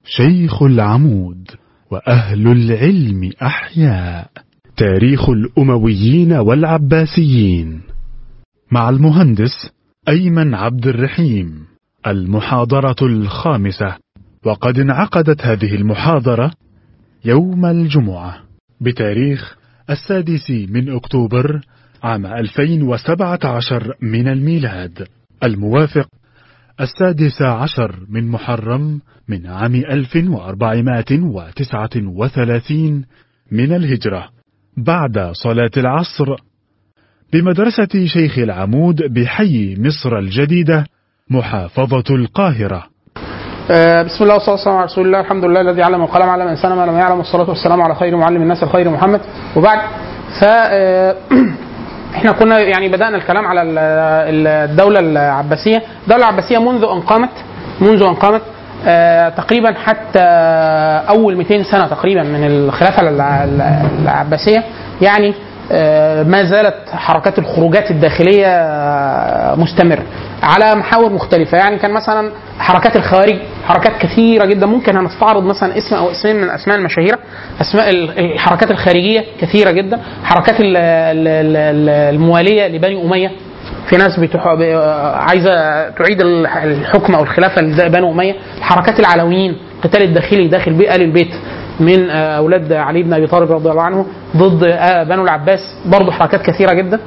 شيخ العمود وأهل العلم أحياء تاريخ الأمويين والعباسيين مع المهندس أيمن عبد الرحيم المحاضرة الخامسة وقد انعقدت هذه المحاضرة يوم الجمعة بتاريخ السادس من أكتوبر عام 2017 من الميلاد الموافق السادس عشر من محرم من عام 1439 من الهجرة بعد صلاة العصر بمدرسة شيخ العمود بحي مصر الجديدة محافظة القاهرة آه، بسم الله والصلاه والسلام على رسول الله الحمد لله الذي علم القلم علم الانسان ما لم يعلم والصلاه والسلام على خير معلم الناس الخير محمد وبعد ف آه، احنا كنا يعني بدانا الكلام على ال- ال- الدوله العباسيه الدوله العباسيه منذ ان قامت منذ ان قامت آه، تقريبا حتى اول 200 سنه تقريبا من الخلافه الع- الع- العباسيه يعني آه، ما زالت حركات الخروجات الداخليه آه، مستمره على محاور مختلفه يعني كان مثلا حركات الخوارج حركات كثيره جدا ممكن هنستعرض مثلا اسم او اسمين من الاسماء المشاهيره اسماء ال- الحركات الخارجيه كثيره جدا حركات ال- ال- ال- المواليه لبني اميه في ناس بتح... ب- عايزه تعيد ال- الحكم او الخلافه لبني اميه حركات العلويين القتال الداخلي داخل بي- ال البيت من آه، اولاد علي بن ابي طالب رضي الله عنه ضد آه، بنو العباس برضه حركات كثيره جدا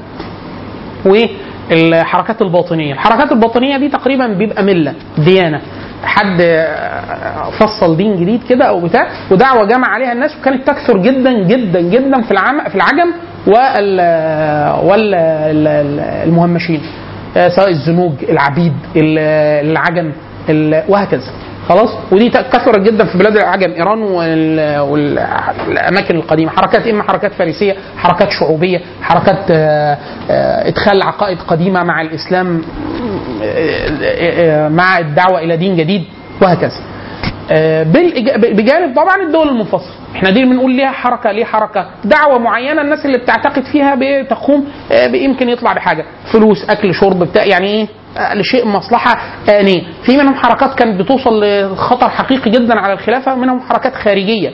والحركات الباطنيه الحركات الباطنيه دي تقريبا بيبقى مله ديانه حد آه، فصل دين جديد كده او بتاع ودعوه جمع عليها الناس وكانت تكثر جدا جدا جدا في العم في العجم وال وال ال- المهمشين آه، سواء الزنوج العبيد ال- العجم ال- وهكذا خلاص ودي كثرت جدا في بلاد العجم ايران وال- والاماكن القديمه حركات اما حركات فارسيه حركات شعوبيه حركات آه، آه، ادخال عقائد قديمه مع الاسلام آه، آه، مع الدعوه الى دين جديد وهكذا آه، بالإج- بجانب طبعا الدول المنفصله احنا دي بنقول ليها حركه ليه حركه دعوه معينه الناس اللي بتعتقد فيها بتقوم آه، يمكن يطلع بحاجه فلوس اكل شرب بتاع يعني ايه آه، لشيء مصلحه آنية في منهم حركات كانت بتوصل لخطر حقيقي جدا على الخلافه منهم حركات خارجيه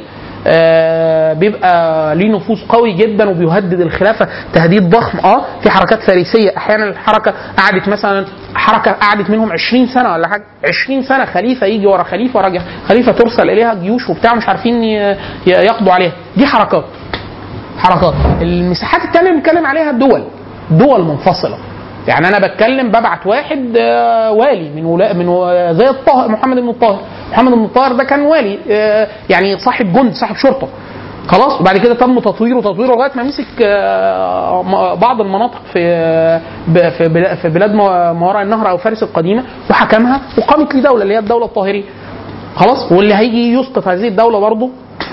آه، بيبقى ليه نفوذ قوي جدا وبيهدد الخلافه تهديد ضخم اه في حركات فارسيه احيانا الحركه قعدت مثلا حركه قعدت منهم 20 سنه ولا حاجه 20 سنه خليفه يجي ورا خليفه ورا خليفه ترسل اليها جيوش وبتاع مش عارفين ي- ي- يقضوا عليها دي حركات حركات المساحات التانية اللي بنتكلم عليها دول دول منفصلة يعني انا بتكلم ببعت واحد آه، والي من ولا من و- زي الطاهر محمد بن الطاهر محمد بن الطاهر ده كان والي آه، يعني صاحب جند صاحب شرطه خلاص وبعد كده تم تطويره تطويره لغايه ما مسك آه، م- بعض المناطق في ب- في بلا- في بلاد ما ما وراء النهر او فارس القديمه وحكمها وقامت ليه دوله اللي هي الدوله الطاهريه خلاص واللي هيجي يسقط هذه الدوله برضه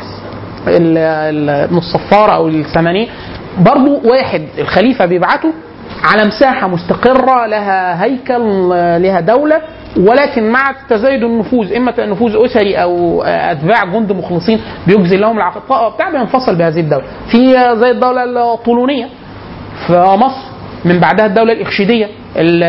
ال- ال- ابن الصفار او الثمانية برضو واحد الخليفة بيبعته على مساحة مستقرة لها هيكل لها دولة ولكن مع تزايد النفوذ اما نفوذ اسري او اتباع جند مخلصين بيجزي لهم العطاء بتاع بينفصل بهذه الدوله. في زي الدوله الطولونيه في مصر من بعدها الدوله الاخشيديه ال-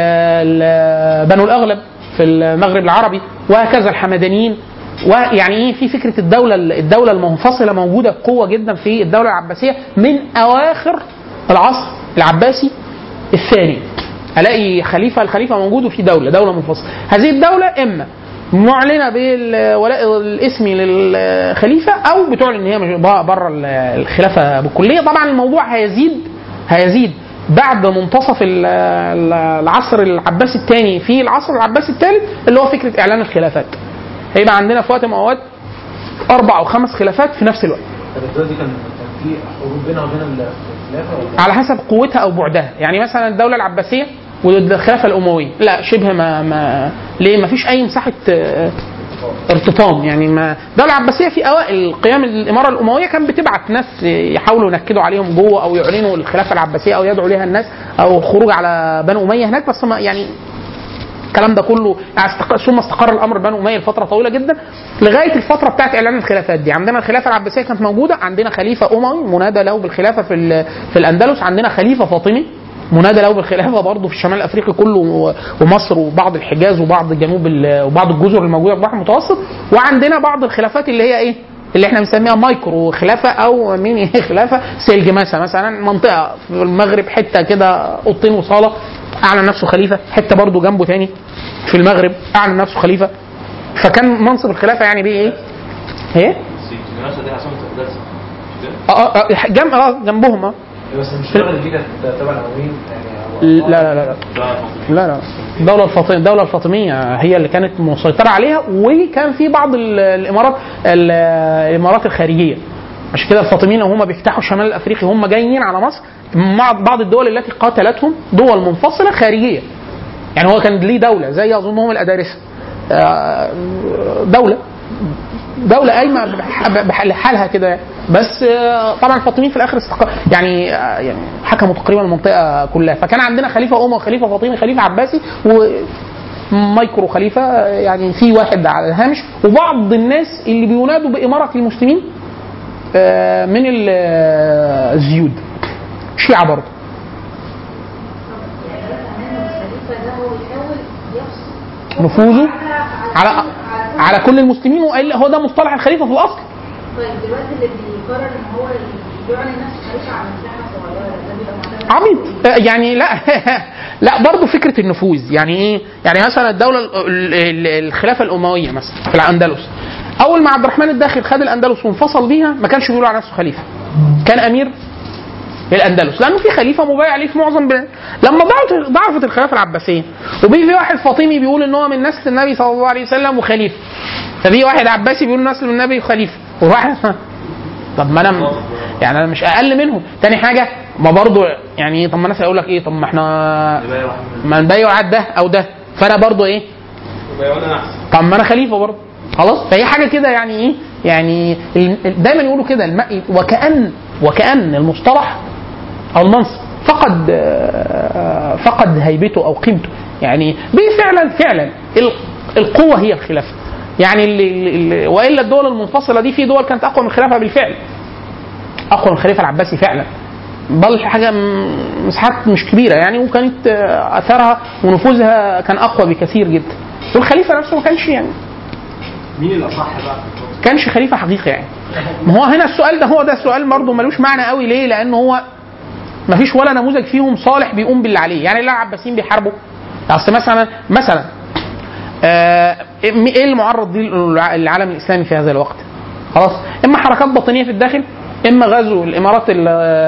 ال- بنو الاغلب في المغرب العربي وهكذا الحمدانيين ويعني ايه في فكره الدوله الدوله المنفصله موجوده بقوه جدا في الدوله العباسيه من اواخر العصر العباسي الثاني الاقي خليفه الخليفه موجود وفي دوله دوله منفصله هذه الدوله اما معلنه بالولاء الاسمي للخليفه او بتعلن ان هي مش- بره الخلافه بالكليه طبعا الموضوع هيزيد هيزيد بعد منتصف ال- ال- العصر العباسي الثاني في العصر العباسي الثالث اللي هو فكره اعلان الخلافات هيبقى عندنا في وقت من الاوقات اربع او خمس خلافات في نفس الوقت طب الدول دي كان كان في حروب بينها وبين الخلافه ولا على حسب قوتها او بعدها يعني مثلا الدوله العباسيه والخلافه الامويه لا شبه ما ما ليه ما فيش اي مساحه آه، ارتطام يعني ما الدوله العباسيه في اوائل قيام الاماره الامويه كان بتبعت ناس يحاولوا ينكدوا عليهم جوه او يعلنوا الخلافه العباسيه او يدعوا ليها الناس او خروج على بنو اميه هناك بس ما يعني الكلام ده كله استق- ثم استقر الامر بنو اميه لفتره طويله جدا لغايه الفتره بتاعت اعلان الخلافات دي عندنا الخلافه العباسيه كانت موجوده عندنا خليفه اموي منادى له بالخلافه في ال- في الاندلس عندنا خليفه فاطمي منادى له بالخلافه برضه في الشمال الافريقي كله و- ومصر وبعض الحجاز وبعض جنوب ال- وبعض الجزر الموجوده في البحر المتوسط وعندنا بعض الخلافات اللي هي ايه؟ اللي احنا بنسميها مايكرو خلافه او مين ايه خلافه سلجماسه مثلا منطقه في المغرب حته كده اوضتين وصاله اعلن نفسه خليفه حته برضه جنبه تاني في المغرب اعلن نفسه خليفه فكان منصب الخلافه يعني بيه ايه؟ ايه؟ الجنازه دي عاصمه الاقداس اه اه آه، جنب اه جنبهم اه بس مش المغرب دي كانت تبع الامويين يعني هو- لا لا لا لا لا لا الدولة الفاطمية الدولة الفاطمية هي اللي كانت مسيطرة عليها وكان في بعض ال- الإمارات ال- الإمارات الخارجية عشان كده الفاطميين وهم بيفتحوا الشمال الأفريقي هم جايين على مصر مع بعض الدول التي قاتلتهم دول منفصلة خارجية يعني هو كان ليه دولة زي أظنهم الأدارسة آه، دولة دولة قايمة بح- بح- لحالها كده يعني. بس آه، طبعا الفاطميين في الاخر استق... يعني آه، يعني حكموا تقريبا المنطقة كلها فكان عندنا خليفة أموي خليفة فاطمي خليفة عباسي ومايكرو خليفة آه، يعني في واحد على الهامش وبعض الناس اللي بينادوا بإمارة المسلمين آه، من ال- آه، الزيود شيعة برضه الخليفة ده هو بيحاول يفصل نفوذه على على كل المسلمين وإلا هو ده مصطلح الخليفة في الأصل طيب دلوقتي اللي بيقرر ان هو يعلن نفسه خليفة على مساحة صغيرة ده بيبقى معتمد عبيط آه، يعني لا لا برضه فكره النفوذ يعني ايه؟ يعني مثلا الدوله ال- ال- ال- الخلافه الامويه مثلا في الاندلس اول ما عبد الرحمن الداخل خد الاندلس وانفصل بيها ما كانش بيقول على نفسه خليفه كان امير للاندلس لانه في خليفه مبايع عليه في معظم بلاد لما ضعفت ضعفت الخلافه العباسيه وبيجي في واحد فاطمي بيقول ان هو من نسل النبي صلى الله عليه وسلم وخليفه ففي واحد عباسي بيقول نسل النبي وخليفه وواحد طب ما انا م- يعني انا مش اقل منهم تاني حاجه ما برضو يعني إيه، طب ما الناس هيقول لك ايه طب ما احنا ما نبايع عاد ده او ده فانا برضو ايه طب ما انا خليفه برضه خلاص فهي حاجه كده يعني ايه يعني ال- دايما يقولوا كده الم- وكان وكان المصطلح او المنصب فقد آه، فقد هيبته او قيمته يعني به فعلا فعلا ال- القوه هي الخلافه يعني اللي اللي والا الدول المنفصله دي في دول كانت اقوى من الخلافه بالفعل اقوى من الخليفه العباسي فعلا بل حاجه م- مساحات مش كبيره يعني وكانت آه، اثرها ونفوذها كان اقوى بكثير جدا والخليفه نفسه ما كانش يعني مين الاصح بقى؟ كانش خليفه حقيقي يعني ما هو هنا السؤال ده هو ده سؤال برضه ملوش معنى قوي ليه لان هو ما فيش ولا نموذج فيهم صالح بيقوم باللي عليه يعني لا العباسيين بيحاربوا اصل مثلا مثلا آه، ايه المعرض ليه العالم الاسلامي في هذا الوقت خلاص اما حركات باطنيه في الداخل اما غزو الامارات ال-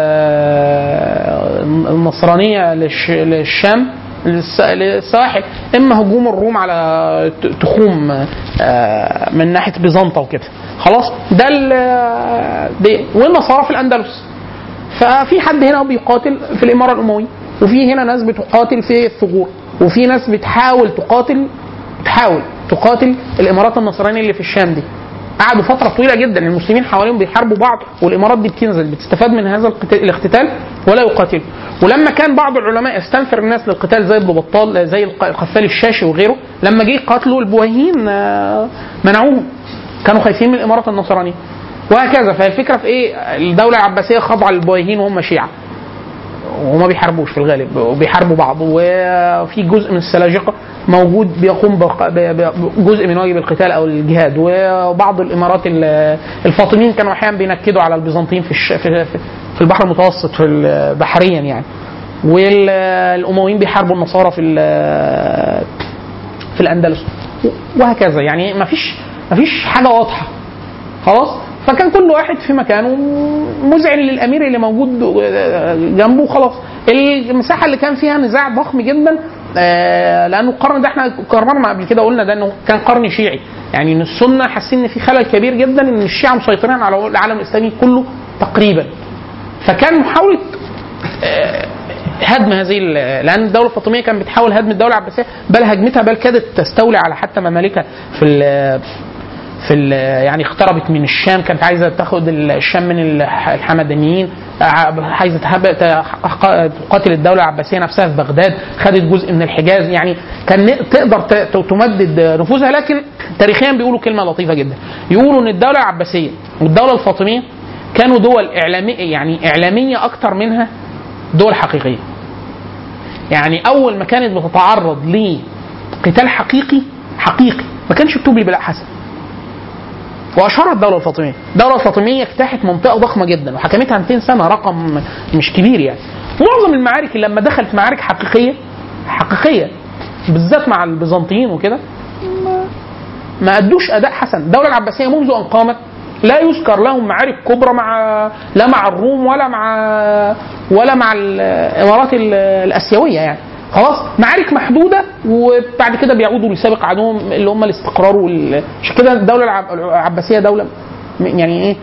آه، النصرانيه للش- للشام للس- للسواحل اما هجوم الروم على ت- تخوم آه، من ناحيه بيزنطه وكده خلاص ده ال- دي والنصارى في الاندلس ففي حد هنا بيقاتل في الاماره الامويه وفي هنا ناس بتقاتل في الثغور وفي ناس بتحاول تقاتل تحاول تقاتل الامارات النصرانيه اللي في الشام دي قعدوا فتره طويله جدا المسلمين حواليهم بيحاربوا بعض والامارات دي بتنزل بتستفاد من هذا القت- الاقتتال ولا يقاتلوا ولما كان بعض العلماء يستنفر الناس للقتال زي ابن بطال زي الق- القفال الشاشي وغيره لما جه قاتلوا البويهيين آه، منعوهم كانوا خايفين من الامارات النصرانيه وهكذا فالفكره في ايه الدوله العباسيه خاضعه للبويهيين وهم شيعه وما بيحاربوش في الغالب وبيحاربوا بعض وفي جزء من السلاجقه موجود بيقوم بق- ب- ب- بجزء من واجب القتال او الجهاد وبعض الامارات ال- الفاطميين كانوا احيانا بينكدوا على البيزنطيين في الش- في في- في البحر المتوسط في ال- بحريا يعني والامويين بيحاربوا النصارى في ال- في الاندلس وهكذا يعني ما فيش ما فيش حاجه واضحه خلاص فكان كل واحد في مكانه مذعن للامير اللي موجود جنبه خلاص المساحه اللي كان فيها نزاع ضخم جدا آه، لانه القرن ده احنا قررنا قبل كده قلنا ده انه كان قرن شيعي يعني ان السنه حاسين ان في خلل كبير جدا ان الشيعه مسيطرين على العالم الاسلامي كله تقريبا فكان محاوله آه، هدم هذه ال- لان الدوله الفاطميه كانت بتحاول هدم الدوله العباسيه بل هجمتها بل كادت تستولي على حتى ممالكها في ال- في ال- يعني اقتربت من الشام كانت عايزه تاخد الشام من الح- الحمدانيين ع- عايزه تهب- تح- تقاتل الدوله العباسيه نفسها في بغداد خدت جزء من الحجاز يعني كان ن- تقدر ت- ت- تمدد نفوذها لكن تاريخيا بيقولوا كلمه لطيفه جدا يقولوا ان الدوله العباسيه والدوله الفاطميه كانوا دول اعلاميه يعني اعلاميه اكتر منها دول حقيقيه يعني اول ما كانت بتتعرض لقتال حقيقي حقيقي ما كانش التوبلي بلا حسن واشهرها الدوله الفاطميه، الدوله الفاطميه اجتاحت منطقه ضخمه جدا وحكمتها 200 سنه رقم مش كبير يعني. معظم المعارك اللي لما دخلت معارك حقيقيه حقيقيه بالذات مع البيزنطيين وكده ما- ما ادوش اداء حسن، الدوله العباسيه منذ ان قامت لا يذكر لهم معارك كبرى مع لا مع الروم ولا مع ولا مع الامارات ال- الاسيويه يعني خلاص معارك محدوده وبعد كده بيعودوا لسابق عدوهم اللي هم الاستقرار وال... عشان كده الدوله العب- العباسيه دوله م- يعني ايه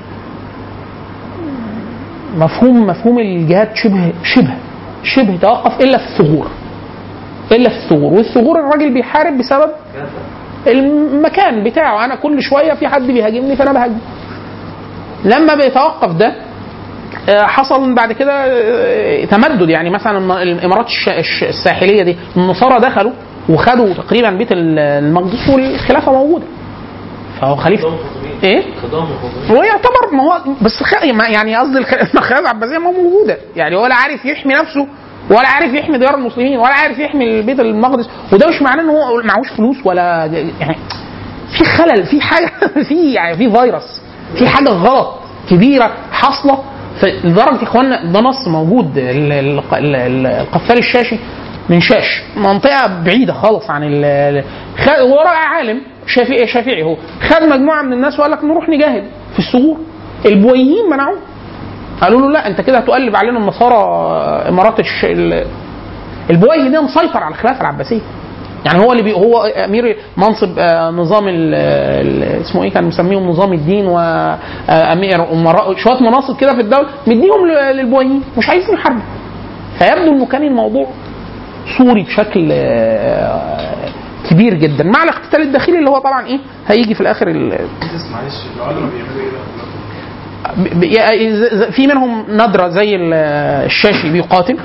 مفهوم مفهوم الجهاد شبه شبه شبه توقف الا في الثغور الا في الثغور والثغور الراجل بيحارب بسبب المكان بتاعه انا كل شويه في حد بيهاجمني فانا بهاجمه لما بيتوقف ده آه، حصل بعد كده آه، تمدد يعني مثلا الم- الامارات الش- الش- الساحليه دي النصارى دخلوا وخدوا تقريبا بيت ال- المقدس والخلافه موجوده فهو خليفه خدام الفاطميين ايه خدام الفاطميين هو يعتبر ما هو بس خ... ما- يعني قصدي الخ- الخلافه العباسيه ما موجوده يعني ولا عارف يحمي نفسه ولا عارف يحمي ديار المسلمين ولا عارف يحمي بيت المقدس وده مش معناه ان هو معهوش فلوس ولا يعني في خلل في حاجه في يعني في فيروس في حاجه غلط كبيره حاصله في- لدرجه يا اخوانا ده نص موجود ال- ال- ال- القفال الشاشي من شاش منطقه بعيده خالص عن ال- ال- خ- وراء عالم شافعي شافعي هو خد مجموعه من الناس وقال لك نروح نجاهد في الثغور البويهيين منعوه قالوا له لا انت كده هتقلب علينا النصارى امارات الش... ال- البويهي ده مسيطر على الخلافه العباسيه يعني هو اللي بي هو امير منصب آه، نظام ال ال- اسمه ايه كان مسميهم نظام الدين وامير امراء شويه مناصب كده في الدوله مديهم ل- للبويهيين مش عايزين يحاربوا فيبدو انه كان الموضوع صوري بشكل آه، كبير جدا مع الاقتتال الداخلي اللي هو طبعا ايه هيجي في الاخر ال- معلش العلماء بيعملوا ايه بقى؟ ب- ب- يا- ز- ز- في منهم نادرة زي ال- الشاشي بيقاتل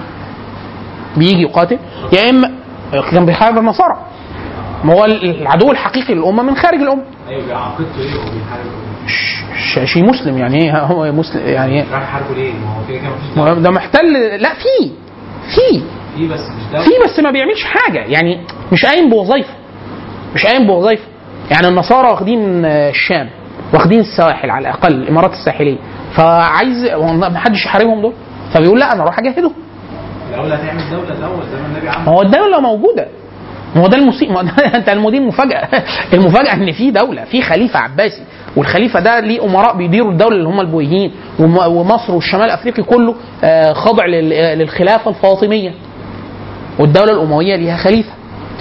بيجي يقاتل يا اما كان بيحارب النصارى ما هو العدو الحقيقي للامه من خارج الامه ايوه عقيدته ايه وهو بيحارب ش- الشاشي مسلم يعني ايه هو مسلم يعني إيه؟ راح يحاربه ليه؟ ما هو كده كده مفيش ما هو ده محتل لا في في فيه بس مش ده في بس ما بيعملش حاجه يعني مش قايم بوظيفه مش قايم بوظيفه يعني النصارى واخدين آه، الشام واخدين السواحل على الاقل الامارات الساحليه فعايز ما حدش يحاربهم دول فبيقول لا انا اروح اجاهدهم الاول هتعمل دوله الاول زي ما النبي ما عمل هو الدوله موجوده ما هو ده المصيب ما هو ده- انت المدير مفاجاه المفاجاه ان في دوله في خليفه عباسي والخليفه ده ليه امراء بيديروا الدوله اللي هم البويهيين وم- ومصر والشمال الافريقي كله آه، خاضع لل- للخلافه الفاطميه والدوله الامويه ليها خليفه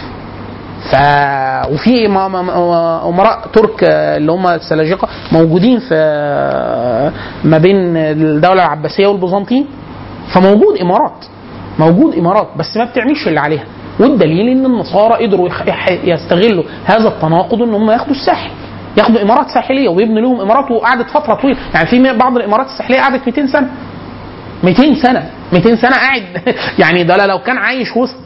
ف وفي م- م- م- امراء ترك آه، اللي هم السلاجقه موجودين في آه، ما بين الدوله العباسيه والبيزنطيين فموجود امارات موجود امارات بس ما بتعملش اللي عليها والدليل ان النصارى قدروا يخ- يح- يستغلوا هذا التناقض ان هم ياخدوا الساحل ياخدوا امارات ساحليه ويبنوا لهم امارات وقعدت فتره طويله يعني في بعض الامارات الساحليه قعدت 200 سنه 200 سنه 200 سنه قاعد يعني ده لو كان عايش وسط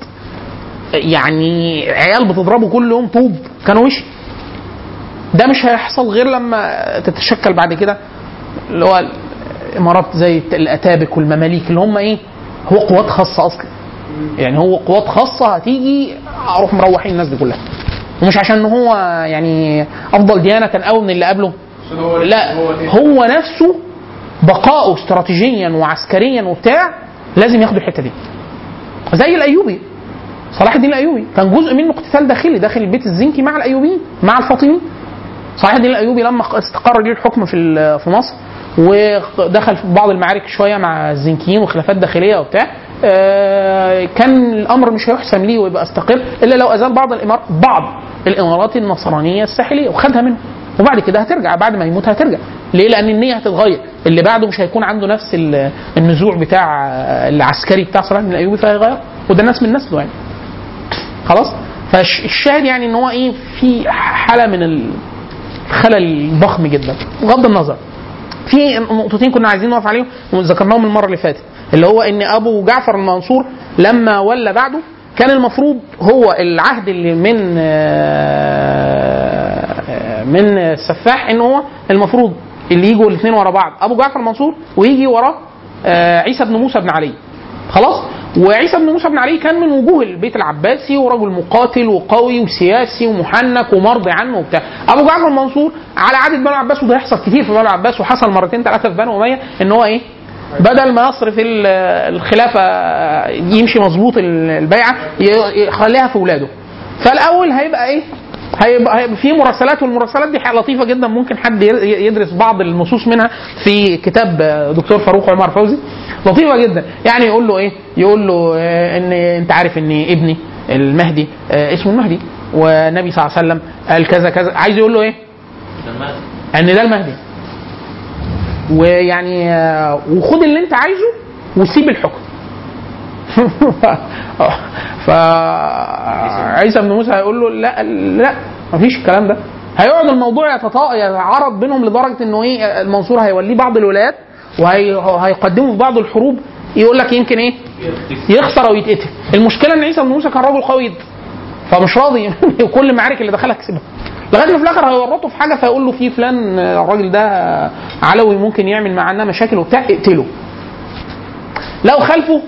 يعني عيال بتضربه كل يوم طوب كان وشي ده مش هيحصل غير لما تتشكل بعد كده اللي هو الامارات زي الاتابك والمماليك اللي هم ايه هو قوات خاصه اصلا يعني هو قوات خاصه هتيجي اروح مروحين الناس دي كلها ومش عشان هو يعني افضل ديانه قوي من اللي قبله لا هو نفسه بقاؤه استراتيجيا وعسكريا وبتاع لازم ياخدوا الحته دي زي الايوبي صلاح الدين الايوبي كان جزء منه اقتتال داخلي داخل البيت الزنكي مع الايوبيين مع الفاطميين صلاح الدين الايوبي لما استقر ليه الحكم في ال- في مصر ودخل في بعض المعارك شويه مع الزنكيين وخلافات داخليه وبتاع آه، كان الامر مش هيحسم ليه ويبقى استقر الا لو ازال بعض الامارات بعض الامارات النصرانيه الساحليه وخدها منه وبعد كده هترجع بعد ما يموت هترجع ليه لان النيه هتتغير اللي بعده مش هيكون عنده نفس ال- النزوع بتاع العسكري بتاع صلاح الدين الايوبي فهيغير وده ناس من نسله يعني خلاص فالشاهد يعني ان هو ايه في حاله من الخلل ضخم جدا بغض النظر في نقطتين كنا عايزين نقف عليهم وذكرناهم المره اللي فاتت اللي هو ان ابو جعفر المنصور لما ولى بعده كان المفروض هو العهد اللي من آه، من السفاح ان هو المفروض اللي يجوا الاثنين ورا بعض ابو جعفر المنصور ويجي وراه آه، عيسى بن موسى بن علي خلاص وعيسى بن موسى بن علي كان من وجوه البيت العباسي ورجل مقاتل وقوي وسياسي ومحنك ومرضي عنه وبتاع ابو جعفر المنصور على عاده بنو العباس وده يحصل كتير في بنو العباس وحصل مرتين ثلاثه في بنو اميه ان هو ايه بدل ما يصرف ال- الخلافه يمشي مظبوط البيعه ي- يخليها في اولاده فالاول هيبقى ايه هيبقى, هيبقى في مراسلات والمراسلات دي حاجة لطيفه جدا ممكن حد ي- يدرس بعض النصوص منها في كتاب دكتور فاروق عمر فوزي لطيفه جدا يعني يقول له ايه يقول له آه، ان انت عارف ان ابني المهدي آه، اسمه المهدي والنبي صلى الله عليه وسلم قال كذا كذا عايز يقول له ايه ان ده المهدي ويعني آه، وخد اللي انت عايزه وسيب الحكم ف عيسى بن موسى هيقول له لا لا مفيش الكلام ده هيقعد الموضوع يتطا- يتعارض بينهم لدرجه انه ايه المنصور هيوليه بعض الولايات وهيقدمه في بعض الحروب يقول لك يمكن ايه يخسر او يتقتل المشكله ان عيسى بن موسى كان راجل قوي جدا فمش راضي كل المعارك اللي دخلها كسبها لغايه ما في الاخر هيورطه في حاجه فيقول له في فلان الراجل ده علوي ممكن يعمل معانا مشاكل وبتاع اقتله لو خلفه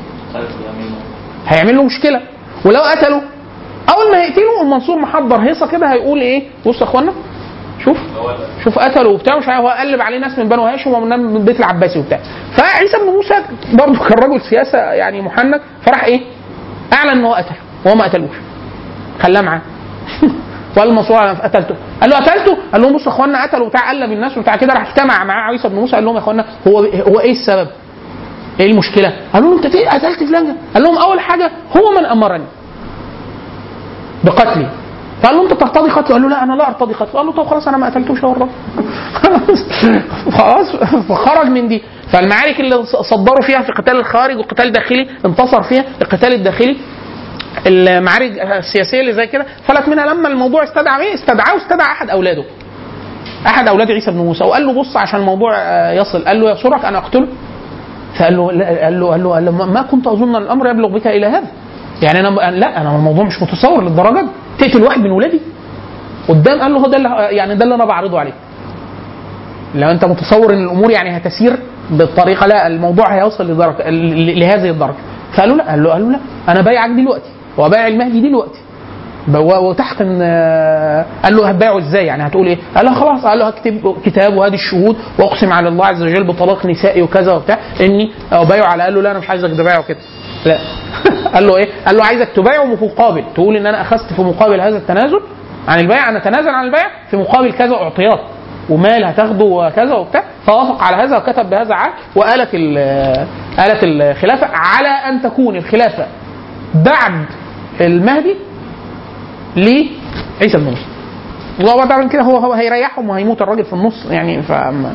هيعمل له مشكله ولو قتله اول ما يقتله المنصور محضر هيصه كده هيقول ايه بص يا اخوانا شوف شوف قتله وبتاع مش عارف هو قلب عليه ناس من بنو هاشم ومن من البيت العباسي وبتاع فعيسى بن موسى برضه كان رجل سياسه يعني محنك فراح ايه اعلن ان هو قتله وهو ما قتلوش خلاه معاه وقال المنصور انا قتلته قال له قتلته قال لهم بصوا يا اخوانا قتلوا بتاع قلب الناس وبتاع كده راح اجتمع معاه عيسى بن موسى قال لهم يا اخوانا هو هو ايه السبب؟ ايه المشكله؟ قالوا له انت ايه قتلت فلان ده؟ قال لهم اول حاجه هو من امرني بقتلي فقال له انت ترتضي قتله؟ قال له لا انا لا ارتضي قتله قال له طب خلاص انا ما قتلتوش يا الراجل خلاص فخرج من دي فالمعارك اللي صدروا فيها في قتال الخارج وقتال داخلي انتصر فيها القتال الداخلي المعارك السياسيه اللي زي كده فلت منها لما الموضوع استدعى ايه؟ استدعاه واستدعى احد اولاده احد اولاد عيسى بن موسى وقال له بص عشان الموضوع آه، يصل قال له يسرك ان اقتله فقال له لا قال له قال له, قال له ما كنت اظن ان الامر يبلغ بك الى هذا يعني انا لا انا الموضوع مش متصور للدرجه دي تقتل واحد من ولادي قدام قال له هو ده اللي يعني ده اللي انا بعرضه عليك لو انت متصور ان الامور يعني هتسير بالطريقه لا الموضوع هيوصل لدرجه ل- لهذه الدرجه فقالوا لا قال له قال له لا انا بايعك دلوقتي وبايع المهدي دلوقتي و- وتحت ان- قال له هتبايعه ازاي يعني هتقول ايه؟ قال له خلاص قال له هكتب كتاب وهذه الشهود واقسم على الله عز وجل بطلاق نسائي وكذا وبتاع اني ابايعه على قال له لا انا مش عايزك تبايعه كده لا قال له ايه؟ قال له عايزك تبايعه في مقابل تقول ان انا اخذت في مقابل هذا التنازل عن البيع انا اتنازل عن البيع في مقابل كذا اعطيات ومال هتاخده وكذا وبتاع فوافق على هذا وكتب بهذا عقد وآلت ال- آلت الخلافة على أن تكون الخلافة بعد المهدي لعيسى بن موسى وبعد من كده هو هو هيريحهم وهيموت الراجل في النص يعني ف م-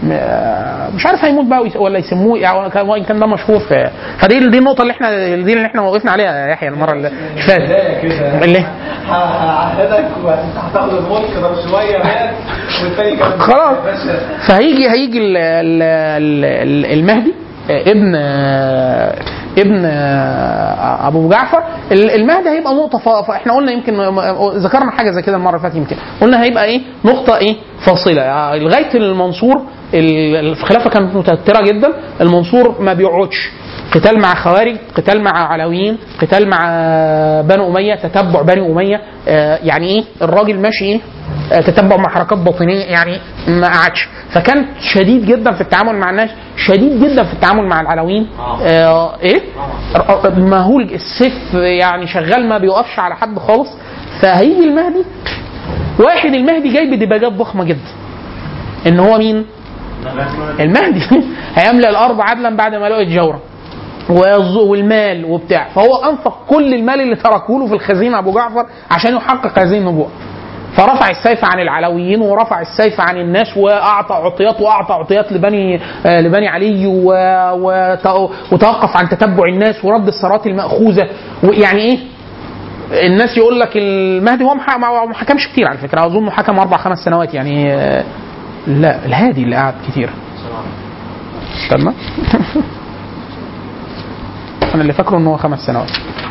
مش عارف هيموت بقى ويس- ولا يسموه يعني كان- وان كان ده مشهور في فدي دي النقطه اللي احنا دي اللي احنا وقفنا عليها يا يحيى المره اللي فاتت اللي هعهدك وانت هتاخد الملك ده شويه مات والتاني كان خلاص باشا فهيجي هيجي ال- ال- ال- المهدي آه، ابن آه، ابن آه، ابو جعفر ال- المهدي هيبقى نقطه فا- فاحنا قلنا يمكن آه، ذكرنا حاجه زي كده المره اللي فاتت يمكن قلنا هيبقى ايه نقطه ايه فاصله يعني لغايه المنصور ال- الخلافه كانت متوتره جدا المنصور ما بيقعدش قتال مع خوارج قتال مع علويين قتال مع بنو اميه تتبع بني اميه آه، يعني ايه الراجل ماشي ايه آه، تتبع مع حركات باطنيه يعني ما قعدش فكان شديد جدا في التعامل مع الناس شديد جدا في التعامل مع العلويين آه ايه ر- مهول السيف يعني شغال ما بيوقفش على حد خالص فهيجي المهدي واحد المهدي جاي بدباجات ضخمه جدا ان هو مين المهدي هيملا الارض عدلا بعد ما لقيت جورا والز- والمال وبتاع فهو انفق كل المال اللي تركه له في الخزينه ابو جعفر عشان يحقق هذه النبوه فرفع السيف عن العلويين ورفع السيف عن الناس واعطى عطيات واعطى عطيات لبني آه، لبني علي و... وت- وتوقف عن تتبع الناس ورد الثروات الماخوذه ويعني ايه الناس يقول لك المهدي هو مح- ما ما حكمش كتير على فكره اظن حكم اربع خمس سنوات يعني آه، لا الهادي اللي قعد كتير استنى انا اللي فاكره ان هو خمس سنوات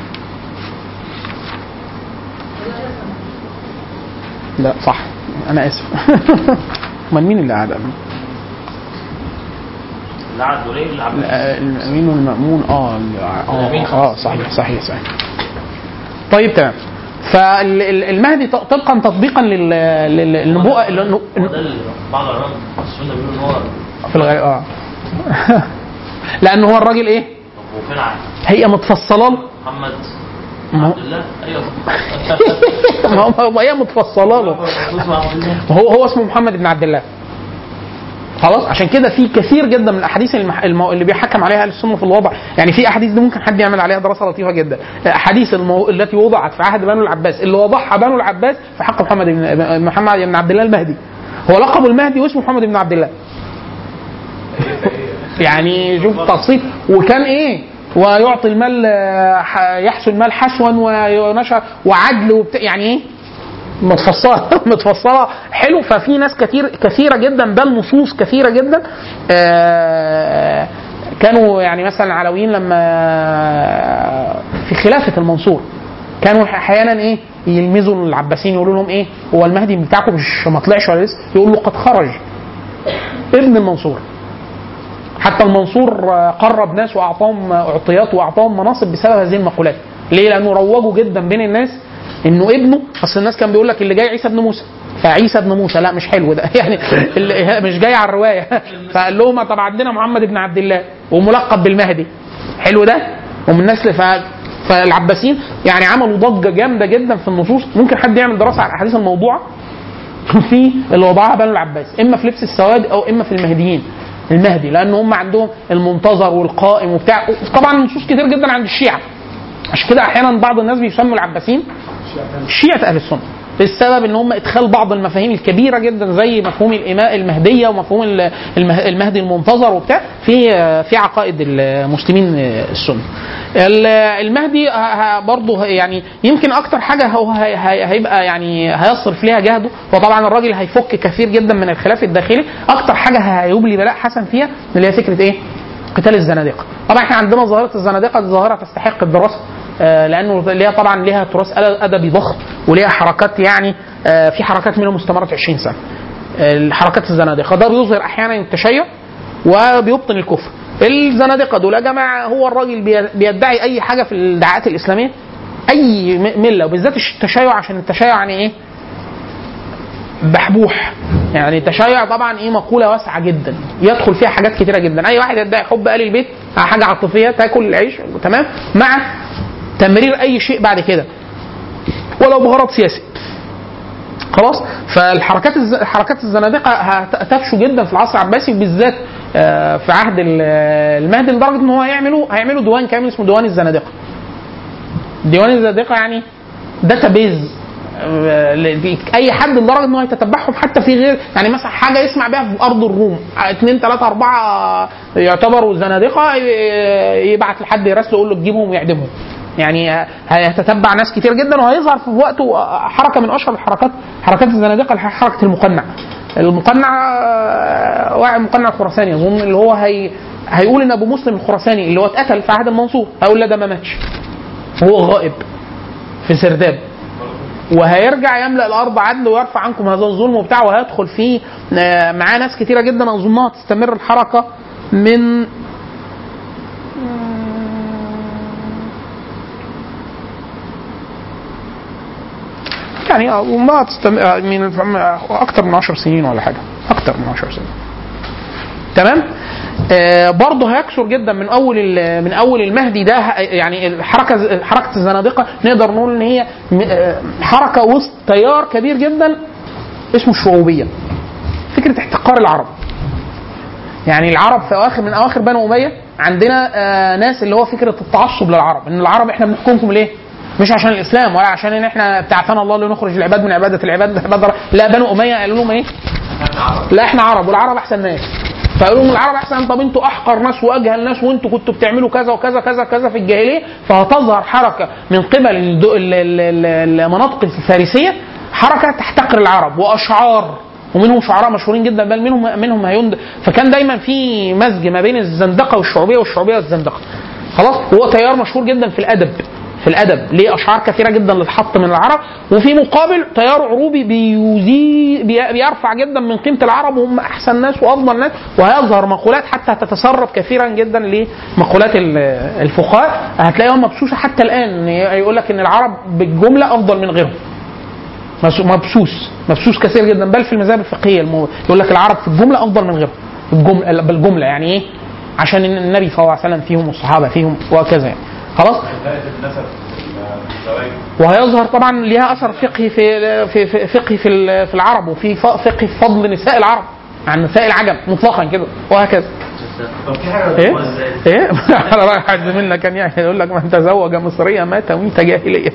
لا صح انا اسف امال مين اللي قاعد قبل العد وليه العباس آه، الامين والمامون اه ال- اه الأمين اه صحيح صحيح صحيح طيب تمام فالمهدي طبقا تطبيقا لل- لل- للنبوءه للنبوءة- هو ده اللي بعض العلماء السنه بيقولوا ان هو في الغالب اه لان هو الراجل ايه طب وفين عبد هي متفصله له محمد ما هو- عبد الله ايوه ما هو- ما هي متفصله له اسمه عبد الله هو هو اسمه محمد بن عبد الله خلاص عشان كده في كثير جدا من الاحاديث المح... المو... اللي بيحكم عليها اهل السنه في الوضع يعني في احاديث دي ممكن حد يعمل عليها دراسه لطيفه جدا احاديث المو... التي وضعت في عهد بنو العباس اللي وضعها بنو العباس في حق محمد بن محمد بن عبد الله المهدي هو لقبه المهدي واسمه محمد بن عبد الله يعني شوف تفصيل وكان ايه ويعطي المال آه، ح- يحسن المال حشوا ونشر وعدل وبتاع يعني ايه متفصله متفصله حلو ففي ناس كتير كثيره جدا بل نصوص كثيره جدا آه، كانوا يعني مثلا العلويين لما في خلافه المنصور كانوا احيانا ايه يلمزوا العباسيين يقولوا لهم ايه هو المهدي بتاعكم مش ما طلعش ولا لسه يقول له قد خرج ابن المنصور حتى المنصور آه، قرب ناس واعطاهم آه، اعطيات واعطاهم مناصب بسبب هذه المقولات ليه لانه روجوا جدا بين الناس انه ابنه اصل الناس كان بيقول لك اللي جاي عيسى ابن موسى فعيسى ابن موسى لا مش حلو ده يعني اللي مش جاي على الروايه فقال لهم طب عندنا محمد بن عبد الله وملقب بالمهدي حلو ده ومن نسل ف... فالعباسيين يعني عملوا ضجه جامده جدا في النصوص ممكن حد يعمل دراسه على الاحاديث الموضوعه في اللي وضعها بنو العباس اما في لبس السواد او اما في المهديين المهدي لان هم عندهم المنتظر والقائم وبتاع طبعا نصوص كتير جدا عند الشيعه عشان كده احيانا بعض الناس بيسموا العباسيين شيعه اهل السنه السبب ان هم ادخال بعض المفاهيم الكبيره جدا زي مفهوم الإماء المهديه ومفهوم ال- المه- المهدي المنتظر وبتاع في في عقائد المسلمين السنه. ال- المهدي ه- ه- برضه يعني يمكن اكتر حاجه هو هي- هي- هيبقى يعني هيصرف ليها جهده وطبعا الراجل هيفك كثير جدا من الخلاف الداخلي اكتر حاجه هيبلي بلاء حسن فيها اللي هي فكره ايه؟ قتال الزنادقه. طبعا احنا عندنا ظاهره الزنادقه دي ظاهره تستحق الدراسه آه، لانه ليها طبعا ليها تراث ادبي ضخم وليها حركات يعني آه، في حركات منهم استمرت 20 سنه. الحركات الزنادقه ده بيظهر احيانا التشيع وبيبطن الكفر. الزنادقه دول يا جماعه هو الراجل بي- بيدعي اي حاجه في الدعاءات الاسلاميه اي م- مله وبالذات التشيع عشان التشيع يعني ايه؟ بحبوح يعني التشيع طبعا ايه مقوله واسعه جدا يدخل فيها حاجات كتيره جدا اي واحد يدعي حب ال البيت حاجه عاطفيه تاكل العيش تمام مع تمرير اي شيء بعد كده ولو بغرض سياسي خلاص فالحركات الز... حركات الزنادقه هتفشو جدا في العصر العباسي وبالذات آه، في عهد ال- المهدي لدرجه ان هو هيعملوا هيعملوا ديوان كامل اسمه ديوان الزنادقه ديوان الزنادقه يعني داتا بيز اي حد لدرجه ان هو يتتبعهم حتى في غير يعني مثلا حاجه يسمع بيها في ارض الروم اثنين ثلاثه اربعه يعتبروا زنادقه ي- يبعت لحد يراسله يقول له تجيبهم ويعدمهم يعني هيتتبع ناس كتير جدا وهيظهر في وقته حركه من اشهر الحركات حركات الزنادقه حركه المقنع المقنع آه، واحد مقنع الخراساني اظن اللي هو هي هيقول ان ابو مسلم الخراساني اللي هو اتقتل في عهد المنصور هيقول لا ده ما ماتش هو غائب في سرداب وهيرجع يملا الارض عدل ويرفع عنكم هذا الظلم وبتاع وهيدخل فيه آه، معاه ناس كتيره جدا اظنها تستمر الحركه من يعني اظنها تستمر من اكثر من 10 سنين ولا حاجه اكثر من 10 سنين تمام آه برضه هيكثر جدا من اول ال- من اول المهدي ده ه- يعني الحركه حركه الزنادقه نقدر نقول ان هي م- آه، حركه وسط تيار كبير جدا اسمه الشعوبيه فكره احتقار العرب يعني العرب في اواخر من اواخر بنو اميه عندنا آه ناس اللي هو فكره التعصب للعرب ان العرب احنا بنحكمكم ليه؟ مش عشان الاسلام ولا عشان ان احنا ابتعثنا الله لنخرج العباد من عباده العباد عباد لا بنو اميه قالوا لهم ايه؟ لا احنا عرب والعرب احسن ناس فقالوا لهم العرب احسن طب انتوا احقر ناس واجهل ناس وانتوا كنتوا بتعملوا كذا وكذا كذا كذا في الجاهليه فهتظهر حركه من قبل الد- ال- ال- ال- المناطق الفارسيه حركه تحتقر العرب واشعار ومنهم شعراء مشهورين جدا بل منهم منهم هيند فكان دايما في مزج ما بين الزندقه والشعوبيه والشعوبيه والزندقه خلاص وهو تيار مشهور جدا في الادب في الادب ليه اشعار كثيره جدا اللي اتحط من العرب وفي مقابل تيار عروبي بيزي بي- بيرفع جدا من قيمه العرب وهم احسن ناس وافضل ناس وهيظهر مقولات حتى تتسرب كثيرا جدا لمقولات ال- الفقهاء هتلاقيهم مبسوسه حتى الان يقول لك ان العرب بالجمله افضل من غيرهم مس- مبسوس مبسوس كثير جدا بل في المذاهب الفقهيه المو... يقول لك العرب في الجمله افضل من غيرهم الجمله بالجمله يعني ايه؟ عشان النبي صلى الله عليه وسلم فيهم والصحابه فيهم وكذا يعني خلاص بداية النسب الزواج وهيظهر طبعا ليها اثر فقهي في في في فقهي في ال- في العرب وفي ف- فقهي في فضل نساء العرب عن نساء العجم مطلقا كده وهكذا طب في حاجة ايه ايه على راي حد زميلنا كان يعني يقول لك من تزوج مصريه مات ميته جاهليه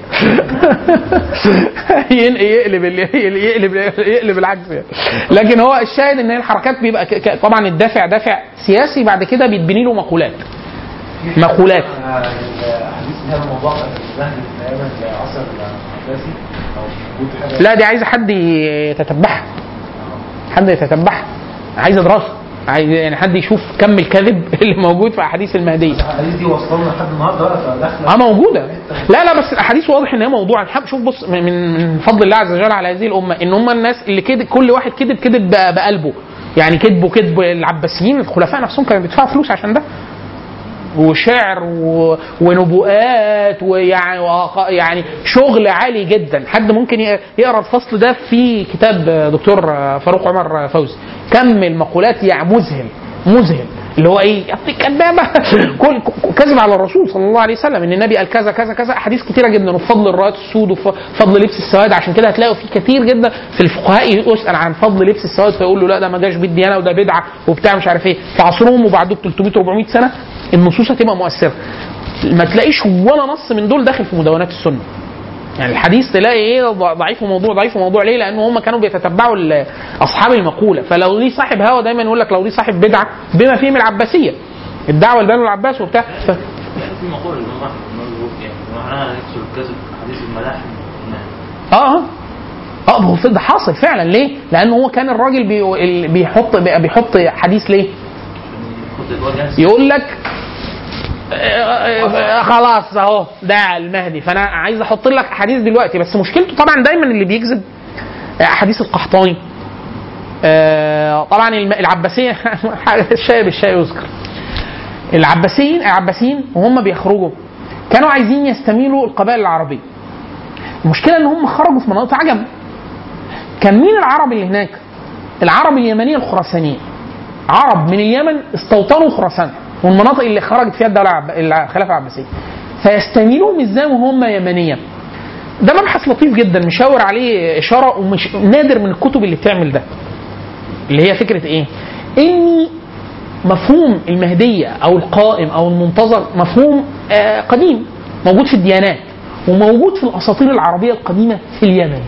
ين- يقلب ال- يقلب يقلب العكس يعني. لكن هو الشاهد ان هي الحركات بيبقى ك- ك- طبعا الدافع دافع سياسي بعد كده بيتبني له مقولات مقولات الحديث اللي هي الموضوع المهدي تقريبا العصر العباسي او وجود حاجه لا دي عايزه حد يتتبعها حد يتتبعها عايزه دراسه عايز يعني حد يشوف كم الكذب اللي موجود في احاديث المهديه الحديث دي وصلنا لحد النهارده ولا داخله اه موجوده لا لا بس الاحاديث واضح ان هي موضوع الحق شوف بص من من فضل الله عز وجل على هذه الامه ان هم الناس اللي كده كل واحد كذب كذب ب- بقلبه يعني كذبوا كذب العباسيين الخلفاء نفسهم كانوا بيدفعوا فلوس عشان ده وشعر و... ونبوءات ويعني وق- يعني شغل عالي جدا حد ممكن ي- يقرا الفصل ده في كتاب دكتور فاروق عمر فوزي كم المقولات يعني مذهل مذهل اللي هو ايه يا ابني كذابه كل كذب على الرسول صلى الله عليه وسلم ان النبي قال كذا كذا كذا احاديث كتيره جدا وفضل الرايات السود وفضل لبس السواد عشان كده هتلاقوا في كتير جدا في الفقهاء يسال عن فضل لبس السواد فيقول له لا ده ما جاش بالديانه وده بدعه وبتاع مش عارف ايه في عصرهم وبعدهم 300 400 سنه النصوص هتبقى مؤثره ما تلاقيش ولا نص من دول داخل في مدونات السنه يعني الحديث تلاقي ايه ضعيف وموضوع ضعيف وموضوع ليه؟ لان هم كانوا بيتتبعوا ال- اصحاب المقوله فلو ليه صاحب هوى دايما يقول لك لو ليه صاحب بدعه بما فيهم العباسيه الدعوه لبنو العباس وبتاع ف... في مقولة اللي هو إنه بيقول يعني معناها يكسر الكذب حديث الملاحم والنهي. اه اه اه ما هو ده حاصل فعلا ليه؟ لانه هو كان الراجل بي... ال- بيحط بيحط حديث ليه؟ كنت الوجه يقول لك آه، آه، خلاص اهو ده المهدي فانا عايز احط لك احاديث دلوقتي بس مشكلته طبعا دايما اللي بيكذب آه، احاديث القحطاني آه، طبعا الم- العباسيه الشاي بالشاي يذكر العباسيين العباسيين وهم بيخرجوا كانوا عايزين يستميلوا القبائل العربيه المشكله ان هم خرجوا في مناطق عجم كان مين العرب اللي هناك العرب اليمنيه الخراسانيه عرب من اليمن استوطنوا خراسان والمناطق اللي خرجت فيها الدوله العب- الخلافه العباسيه فيستميلوهم ازاي وهم يمنيه ده مبحث لطيف جدا مشاور عليه اشاره ومش نادر من الكتب اللي بتعمل ده اللي هي فكره ايه؟ اني مفهوم المهديه او القائم او المنتظر مفهوم آه قديم موجود في الديانات وموجود في الاساطير العربيه القديمه في اليمن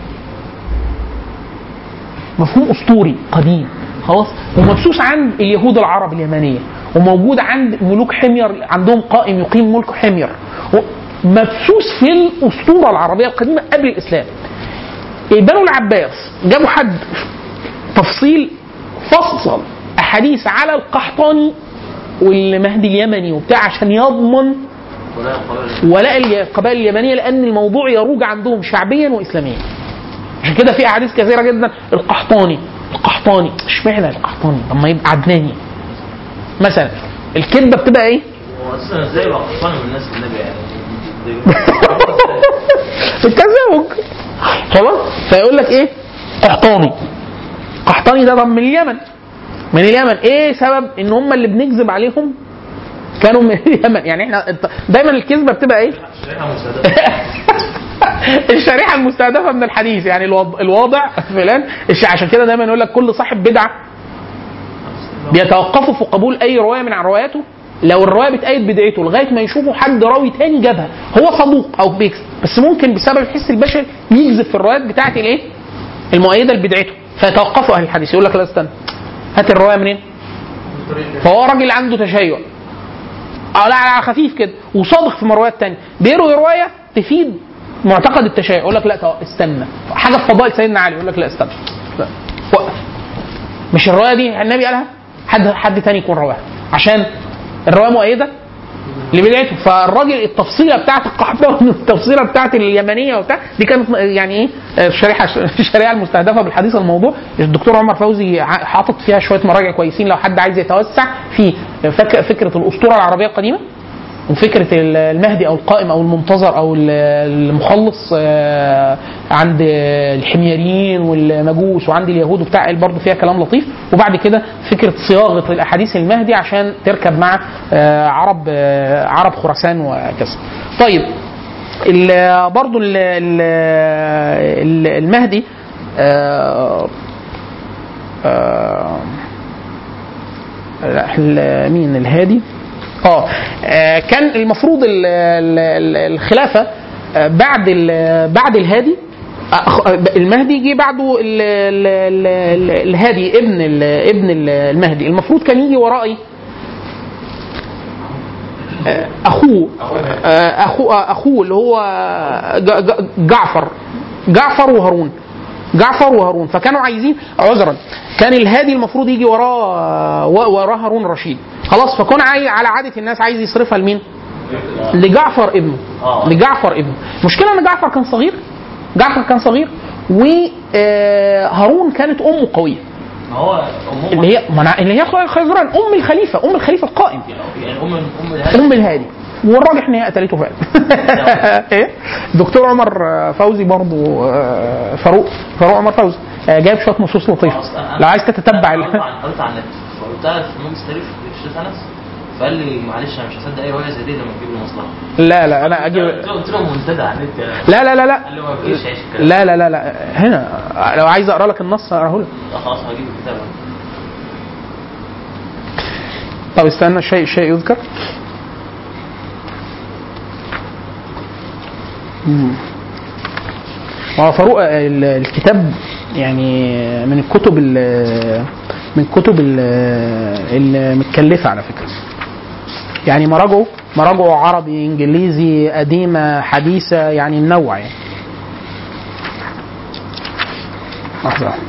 مفهوم اسطوري قديم خلاص ومبسوس عند اليهود العرب اليمنيه وموجود عند ملوك حمير عندهم قائم يقيم ملك حمير مبسوس في الاسطوره العربيه القديمه قبل الاسلام بنو العباس جابوا حد تفصيل فصل احاديث على القحطاني والمهدي اليمني وبتاع عشان يضمن ولا القبائل ولاء القبائل اليمنيه لان الموضوع يروج عندهم شعبيا واسلاميا عشان كده في احاديث كثيره جدا القحطاني القحطاني اشمعنى القحطاني طب ما يبقى عدناني مثلا الكذبه بتبقى ايه؟ هو اساسا ازاي بقى قصان من الناس النبي يعني التزاوج خلاص فيقول لك ايه؟ قحطاني قحطاني ده طب من اليمن من اليمن ايه سبب ان هم اللي بنكذب عليهم كانوا من اليمن يعني احنا دايما الكذبه بتبقى ايه؟ شريحه مستهدفه الشريحه المستهدفه من الحديث يعني الوض- الواضع فلان الش- عشان كده دايما يقول لك كل صاحب بدعه بيتوقفوا في قبول اي روايه من رواياته لو الروايه بتأيد بدعته لغايه ما يشوفوا حد راوي تاني جابها هو صدوق او بيكذب بس ممكن بسبب الحس البشري يكذب في الروايات بتاعه الايه؟ المؤيده لبدعته فيتوقفوا اهل الحديث يقول لك لا استنى هات الروايه منين؟ فهو راجل عنده تشيع اه لا على خفيف كده وصادق في مرويات تانية بيروي روايه تفيد معتقد التشيع يقول لك لا تو- استنى حاجه في فضائل سيدنا علي يقول لك لا استنى لا وقف مش الروايه دي النبي قالها حد حد تاني يكون رواها عشان الروايه مؤيده لبدايته فالراجل التفصيله بتاعت القحطاني والتفصيله بتاعت اليمنيه وبتاع دي كانت يعني ايه الشريحه الشريعه المستهدفه بالحديث عن الموضوع الدكتور عمر فوزي ع- حاطط فيها شويه مراجع كويسين لو حد عايز يتوسع في فك- فكره الاسطوره العربيه القديمه وفكره ال- المهدي او القائم او المنتظر او ال- المخلص آه، عند الحميريين والمجوس وعند اليهود وبتاع برضه فيها كلام لطيف وبعد كده فكره صياغه الاحاديث المهدي عشان تركب مع آه، عرب آه، عرب خراسان وكذا. طيب ال- برضه ال- ال- ال- المهدي آه، آه، لا، ال- مين الهادي اه آه، كان المفروض ال- ال- ال- الخلافه آه، بعد ال- بعد الهادي أخ- المهدي جه بعده ال- ال- ال- ال- الهادي ابن ال- ابن ال- المهدي المفروض كان يجي ورائي آه، اخوه آه، اخوه آه، اخوه اللي هو ج- ج- جعفر جعفر وهارون جعفر وهارون فكانوا عايزين عذرا كان الهادي المفروض يجي وراه وراه هارون رشيد خلاص فكان عاي- على عاده الناس عايز يصرفها لمين؟ لجعفر ابنه آه. لجعفر ابنه المشكله ان جعفر كان صغير جعفر كان صغير وهارون كانت امه قويه ما هو أمهم اللي هي ما أنا- اللي هي خيزران ام الخليفه ام الخليفه القائم يعني أم أم الهادي ام الهادي والراجح ان هي قتلته فعلا ايه دكتور عمر فوزي برضو آه، فاروق فاروق عمر فوزي آه، جايب شويه نصوص لطيفه لو عايز تتبع أنا قريت ال- عن قريت عن النت فقلتها في نوم ستريف في الشيخ انس فقال لي معلش انا مش هصدق اي روايه زي دي لما تجيب لي مصلحه لا لا انا اجيب قلت له- قلت له منتدى على النت يعني. لا لا لا لا قال لي ما فيش عيش الكلام لا لا لا لا هنا لو عايز اقرا لك النص اقراه لك لا خلاص هجيب الكتاب طب استنى شيء شيء يذكر مم. هو فاروق ال- الكتاب يعني من الكتب ال- من الكتب ال- المتكلفه على فكره يعني مراجعه مراجعه عربي انجليزي قديمه حديثه يعني منوع يعني لحظه واحدة.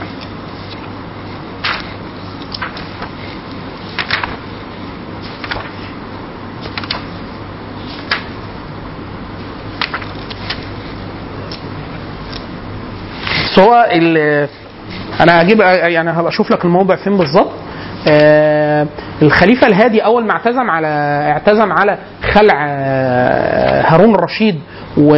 بس هو ال- انا هجيب يعني هبقى اشوف لك الموضع فين بالظبط آه، الخليفه الهادي اول ما اعتزم على اعتزم على خلع آه، هارون الرشيد و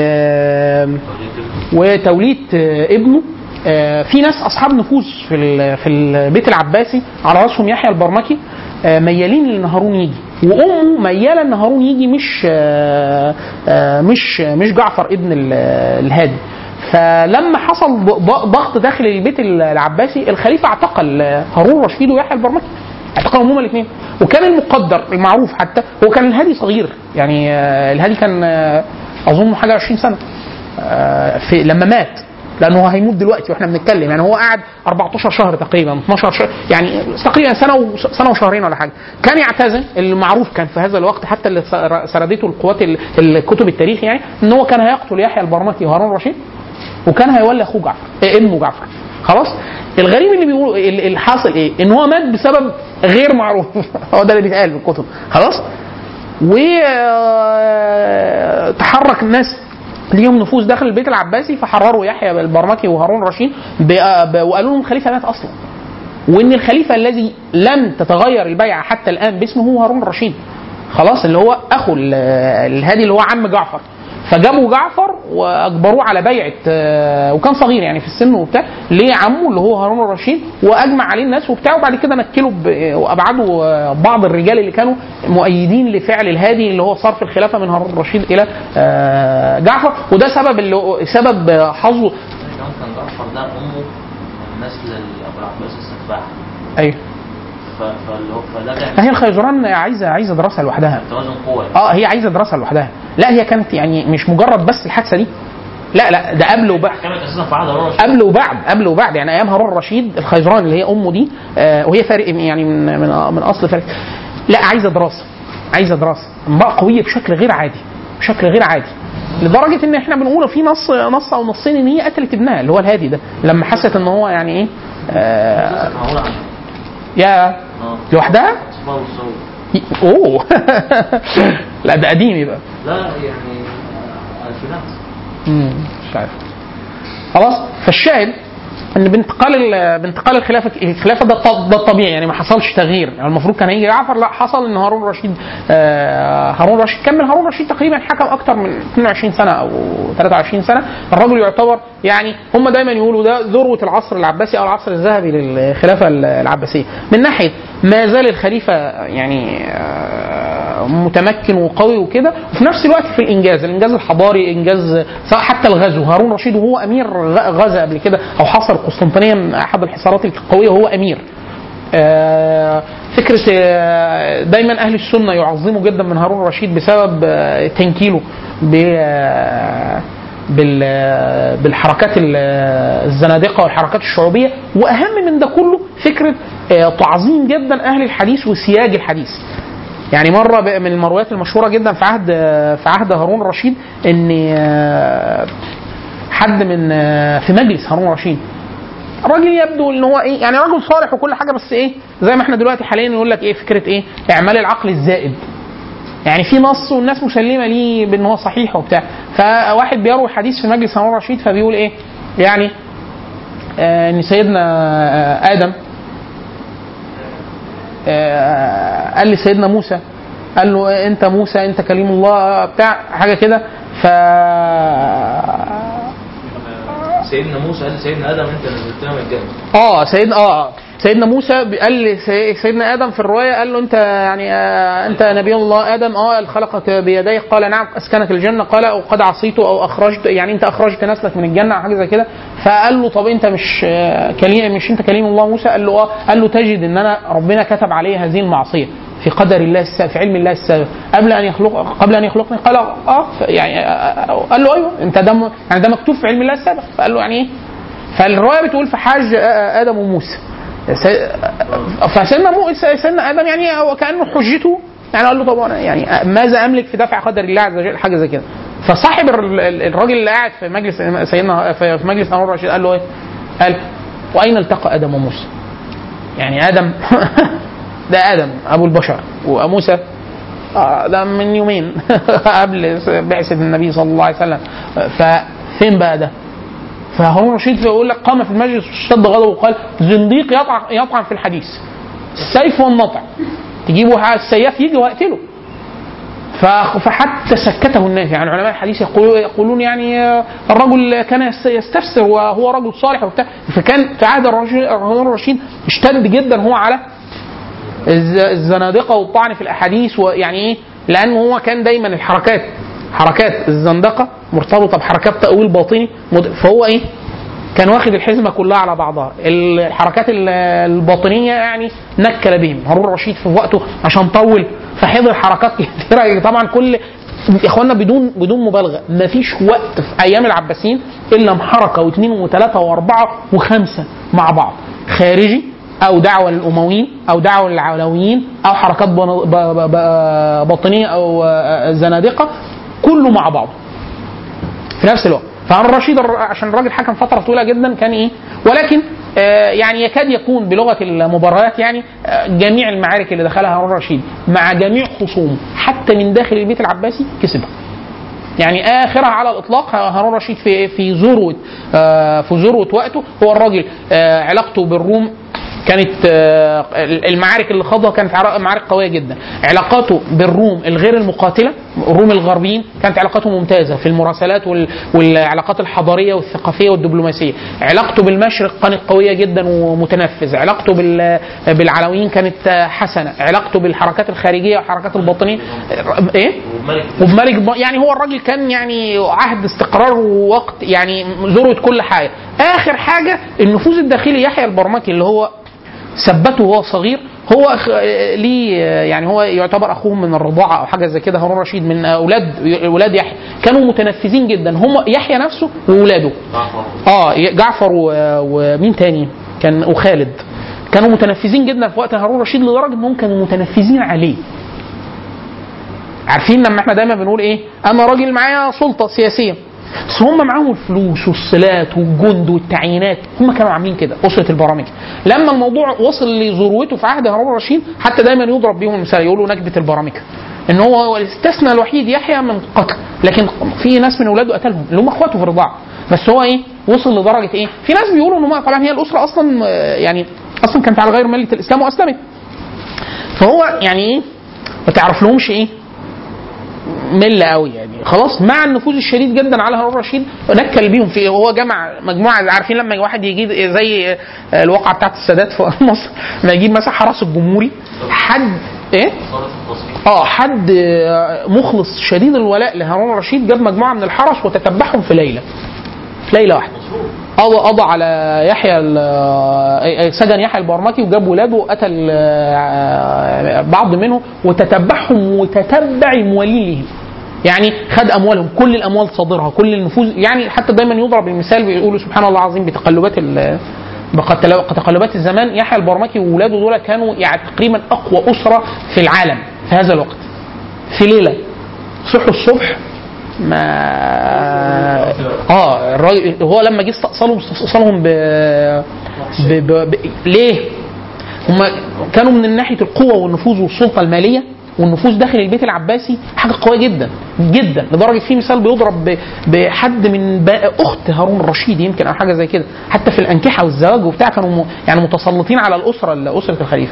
وتولية آه، ابنه آه، في ناس اصحاب نفوذ في ال- في البيت العباسي على راسهم يحيى البرمكي آه، ميالين ان هارون يجي وامه مياله ان هارون يجي مش آه، آه، مش مش جعفر ابن ال- الهادي فلما حصل ب- ب- ضغط داخل البيت العباسي الخليفه اعتقل آه، هارون رشيد ويحيى البرمكي اعتقلهم هما الاثنين وكان المقدر المعروف حتى هو كان الهادي صغير يعني آه، الهادي كان آه، اظن حاجه 20 سنه آه، في لما مات لانه هو هيموت دلوقتي واحنا بنتكلم يعني هو قعد 14 شهر تقريبا 12 شهر يعني تقريبا سنه و- سنه وشهرين ولا حاجه كان يعتزم المعروف كان في هذا الوقت حتى اللي سر- سردته القوات ال- الكتب التاريخ يعني ان هو كان هيقتل يحيى البرمكي وهارون رشيد وكان هيولي اخوه جعفر إيه ابنه جعفر خلاص الغريب اللي بيقول ال- الحاصل ايه ان هو مات بسبب غير معروف هو ده اللي بيتقال في الكتب خلاص وتحرك الناس ليهم نفوذ داخل البيت العباسي فحرروا يحيى البرمكي وهارون رشيد ب- ب- وقالوا لهم الخليفه مات اصلا وان الخليفه الذي لم تتغير البيعه حتى الان باسمه هو هارون الرشيد خلاص اللي هو اخو ال- الهادي اللي هو عم جعفر فجابوا جعفر واجبروه على بيعه آه، وكان صغير يعني في السن وبتاع لعمه اللي هو هارون الرشيد واجمع عليه الناس وبتاع وبعد كده نكلوا ب- وابعدوا آه، بعض الرجال اللي كانوا مؤيدين لفعل الهادي اللي هو صرف الخلافه من هارون الرشيد الى آه، جعفر وده سبب اللي هو- سبب آه، حظه كان كان جعفر ده امه من نسل ابو العباس السفاح ايوه ف- فاللي هو فده ما كان هي الخيزران عايزه عايزه دراسه لوحدها توازن قوه اه هي عايزه دراسه لوحدها لا هي كانت يعني مش مجرد بس الحادثه دي لا لا ده قبل وبعد كانت اساسا في عهد هارون الرشيد قبل وبعد قبل وبعد يعني ايام هارون الرشيد الخيزران اللي هي امه دي آه وهي فارق يعني من من من اصل فارق لا عايزه دراسه عايزه دراسه امراه قويه بشكل غير عادي بشكل غير عادي لدرجه ان احنا بنقول في نص نص او نصين ان هي قتلت ابنها اللي هو الهادي ده لما حست ان هو يعني ايه آه معقول عنه يا اه لوحدها صباح والصوت اوه لا ده قديم يبقى لا يعني الفينات مم، مش عارف خلاص فالشاهد ان بانتقال ال- بانتقال الخلافه الخلافه ده الط- ده الطبيعي يعني ما حصلش تغيير يعني المفروض كان هيجي جعفر لا حصل ان هارون الرشيد آه هارون الرشيد كمل هارون الرشيد تقريبا حكم اكتر من 22 سنه او 23 سنه الرجل يعتبر يعني هم دايما يقولوا ده ذروه العصر العباسي او العصر الذهبي للخلافه العباسيه من ناحيه ما زال الخليفه يعني آه، متمكن وقوي وكده وفي نفس الوقت في الانجاز الانجاز الحضاري انجاز سواء حتى الغزو هارون رشيد وهو امير غ- غزا قبل كده او حصر القسطنطينيه من احد الحصارات القويه وهو امير آه، فكره آه، دايما اهل السنه يعظموا جدا من هارون الرشيد بسبب آه، تنكيله ب آه، بال آه، بالحركات ال- آه، الزنادقه والحركات الشعوبيه واهم من ده كله فكره آه، تعظيم جدا اهل الحديث وسياج الحديث يعني مره ب- من المرويات المشهوره جدا في عهد آه، في عهد هارون الرشيد ان آه، حد من آه، في مجلس هارون الرشيد راجل يبدو ان هو ايه يعني رجل صالح وكل حاجه بس ايه زي ما احنا دلوقتي حاليا يقول لك ايه فكره ايه اعمال العقل الزائد يعني في نص والناس مسلمه ليه بان هو صحيح وبتاع فواحد بيروي حديث في مجلس هارون الرشيد فبيقول ايه يعني آه ان سيدنا آه ادم آه قال لسيدنا موسى قال له انت موسى انت كليم الله بتاع حاجه كده ف سيدنا موسى قال لسيدنا ادم انت نزلتنا من الجنه اه سيدنا اه سيدنا موسى قال لسي- سيدنا ادم في الروايه قال له انت يعني آه انت نبي الله ادم اه خلقك بيديه قال نعم اسكنك الجنه قال او قد عصيت او اخرجت يعني انت اخرجت نسلك من الجنه او حاجه زي كده فقال له طب انت مش آه، كليم مش انت كليم الله موسى قال له اه قال له تجد ان انا ربنا كتب علي هذه المعصيه في قدر الله السابق في علم الله السابق قبل ان يخلق قبل ان يخلقني قال اه ف- يعني آه، قال له ايوه انت ده م- يعني ده مكتوب في علم الله السابق فقال له يعني ايه فالروايه بتقول فحاج ادم وموسى سي- فسيدنا مو سيدنا ادم يعني هو كانه حجته يعني قال له طب أنا يعني ماذا املك في دفع قدر الله عز وجل حاجه زي كده فصاحب ال- ال- الراجل اللي قاعد في مجلس سيدنا في في مجلس هارون الرشيد قال له ايه؟ قال واين التقى ادم وموسى؟ يعني ادم ده ادم ابو البشر وموسى آه، ده من يومين قبل بعثه النبي صلى الله عليه وسلم ففين بقى ده؟ فهارون الرشيد بيقول لك قام في المجلس واشتد غضبه وقال زنديق يطعن يطعن في الحديث السيف والنطع تجيبوا ح- السياف يجي ويقتله ف- فحتى سكته الناس يعني علماء الحديث يقولوا يقولون يعني آه، الرجل كان يس- يستفسر وهو رجل صالح وبتاع فكان في عهد الرشيد- هارون الرشيد اشتد جدا هو على الز- الزنادقه والطعن في الاحاديث ويعني ايه لانه هو كان دايما الحركات حركات الزندقه مرتبطه بحركات تاويل باطني مد- فهو ايه كان واخد الحزمه كلها على بعضها الحركات ال- الباطنيه يعني نكل بهم هارون الرشيد في وقته عشان طول فحضر حركات كتيره طبعا كل يا اخوانا بدون بدون مبالغه ما فيش وقت في ايام العباسيين الا حركه واثنين وثلاثه واربعه وخمسه مع بعض خارجي او دعوه للامويين او دعوه للعلويين او حركات بن- ب- ب- ب- باطنيه او آه، زنادقه كله مع بعض في نفس الوقت فهارون الرشيد الر- عشان الراجل حكم فتره طويله جدا كان ايه ولكن آه، يعني يكاد يكون بلغه المباريات يعني آه، جميع المعارك اللي دخلها هارون الرشيد مع جميع خصومه حتى من داخل البيت العباسي كسبها يعني اخرها على الاطلاق هارون الرشيد في في ذروه آه، في ذروه وقته هو الراجل آه، علاقته بالروم كانت آه، المعارك اللي خاضها كانت عرا- معارك قويه جدا علاقاته بالروم الغير المقاتله الروم الغربيين كانت علاقاته ممتازه في المراسلات وال- والعلاقات الحضاريه والثقافيه والدبلوماسيه علاقته بالمشرق كانت قويه جدا ومتنفذ علاقته بال- بالعلويين كانت آه، حسنه علاقته بالحركات الخارجيه والحركات الباطنيه آه، ايه والملك وبملك ب- يعني هو الراجل كان يعني عهد استقرار ووقت يعني ذروه كل حاجه اخر حاجه النفوذ الداخلي يحيى البرمكي اللي هو ثبته وهو صغير هو أخ... آه، ليه آه، يعني هو يعتبر اخوهم من الرضاعه او حاجه زي كده هارون رشيد من اولاد اولاد يحيى كانوا متنفذين جدا هم يحيى نفسه واولاده جعفر اه جعفر و... ومين تاني كان وخالد كانوا متنفذين جدا في وقت هارون رشيد لدرجه انهم كانوا متنفذين عليه عارفين لما احنا دايما بنقول ايه انا راجل معايا سلطه سياسيه بس هم معاهم الفلوس والصلات والجند والتعيينات هم كانوا عاملين كده اسره البرامكه لما الموضوع وصل لذروته في عهد هارون الرشيد حتى دايما يضرب بيهم المثال يقولوا نكبه البرامكه ان هو هو الاستثناء الوحيد يحيى من قتل لكن في ناس من اولاده قتلهم اللي هم اخواته في الرضاعه بس هو ايه وصل لدرجه ايه في ناس بيقولوا ان هم طبعا هي الاسره اصلا آه، يعني اصلا كانت على غير مله الاسلام واسلمت فهو يعني ايه ما تعرف لهمش ايه مله قوي يعني خلاص مع النفوذ الشديد جدا على هارون الرشيد نكل بيهم في هو جمع مجموعه عارفين لما واحد يجيب زي الواقعه بتاعت السادات في مصر لما يجيب مثلا حرس الجمهوري حد ايه صارت التصوير اه حد مخلص شديد الولاء لهارون الرشيد جاب مجموعه من الحرس وتتبعهم في ليله في ليله واحده قضى قضى على يحيى ال- سجن يحيى البرمكي وجاب ولاده وقتل آه، بعض منهم وتتبعهم وتتبع مواليهم يعني خد اموالهم كل الاموال صادرها كل النفوذ يعني حتى دايما يضرب المثال بيقولوا سبحان الله العظيم بتقلبات ال- بقتل- بتقلبات الزمان يحيى البرمكي وولاده دول كانوا يعني تقريبا اقوى اسره في العالم في هذا الوقت في ليله صحوا الصبح ما اه الراجل هو لما جه استأصلهم استأصلهم ب... ب... ب... ب... ليه؟ هم كانوا من ناحيه القوه والنفوذ والسلطه الماليه والنفوذ داخل البيت العباسي حاجه قويه جدا جدا لدرجه في مثال بيضرب ب... بحد من بقى اخت هارون الرشيد يمكن او حاجه زي كده حتى في الانكحه والزواج وبتاع كانوا م... يعني متسلطين على الاسره اسره الخليفه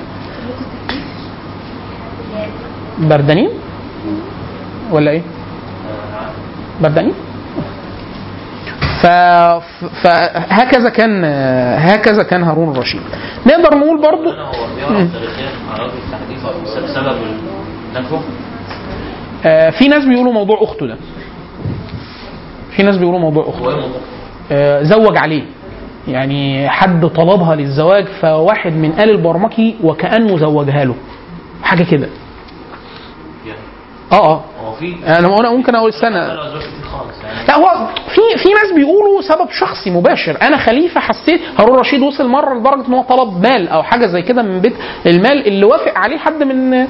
بردانين ولا ايه؟ بردانين ف... فهكذا كان هكذا كان هارون الرشيد نقدر نقول برضو هو بيعرف تاريخيا على وجه التحديث أو سبب النكبه آه، في ناس بيقولوا موضوع اخته ده في ناس بيقولوا موضوع اخته هو ايه الموضوع؟ آه، زوج عليه يعني حد طلبها للزواج فواحد من آل البرمكي وكأنه زوجها له حاجة كده يعني اه اه هو في انا انا ممكن اقول استنى لا أزواج كتير خالص يعني لا هو في في ناس بيقولوا سبب شخصي مباشر انا خليفه حسيت هارون رشيد وصل مره لدرجه ان هو طلب مال او حاجه زي كده من بيت المال اللي وافق عليه حد من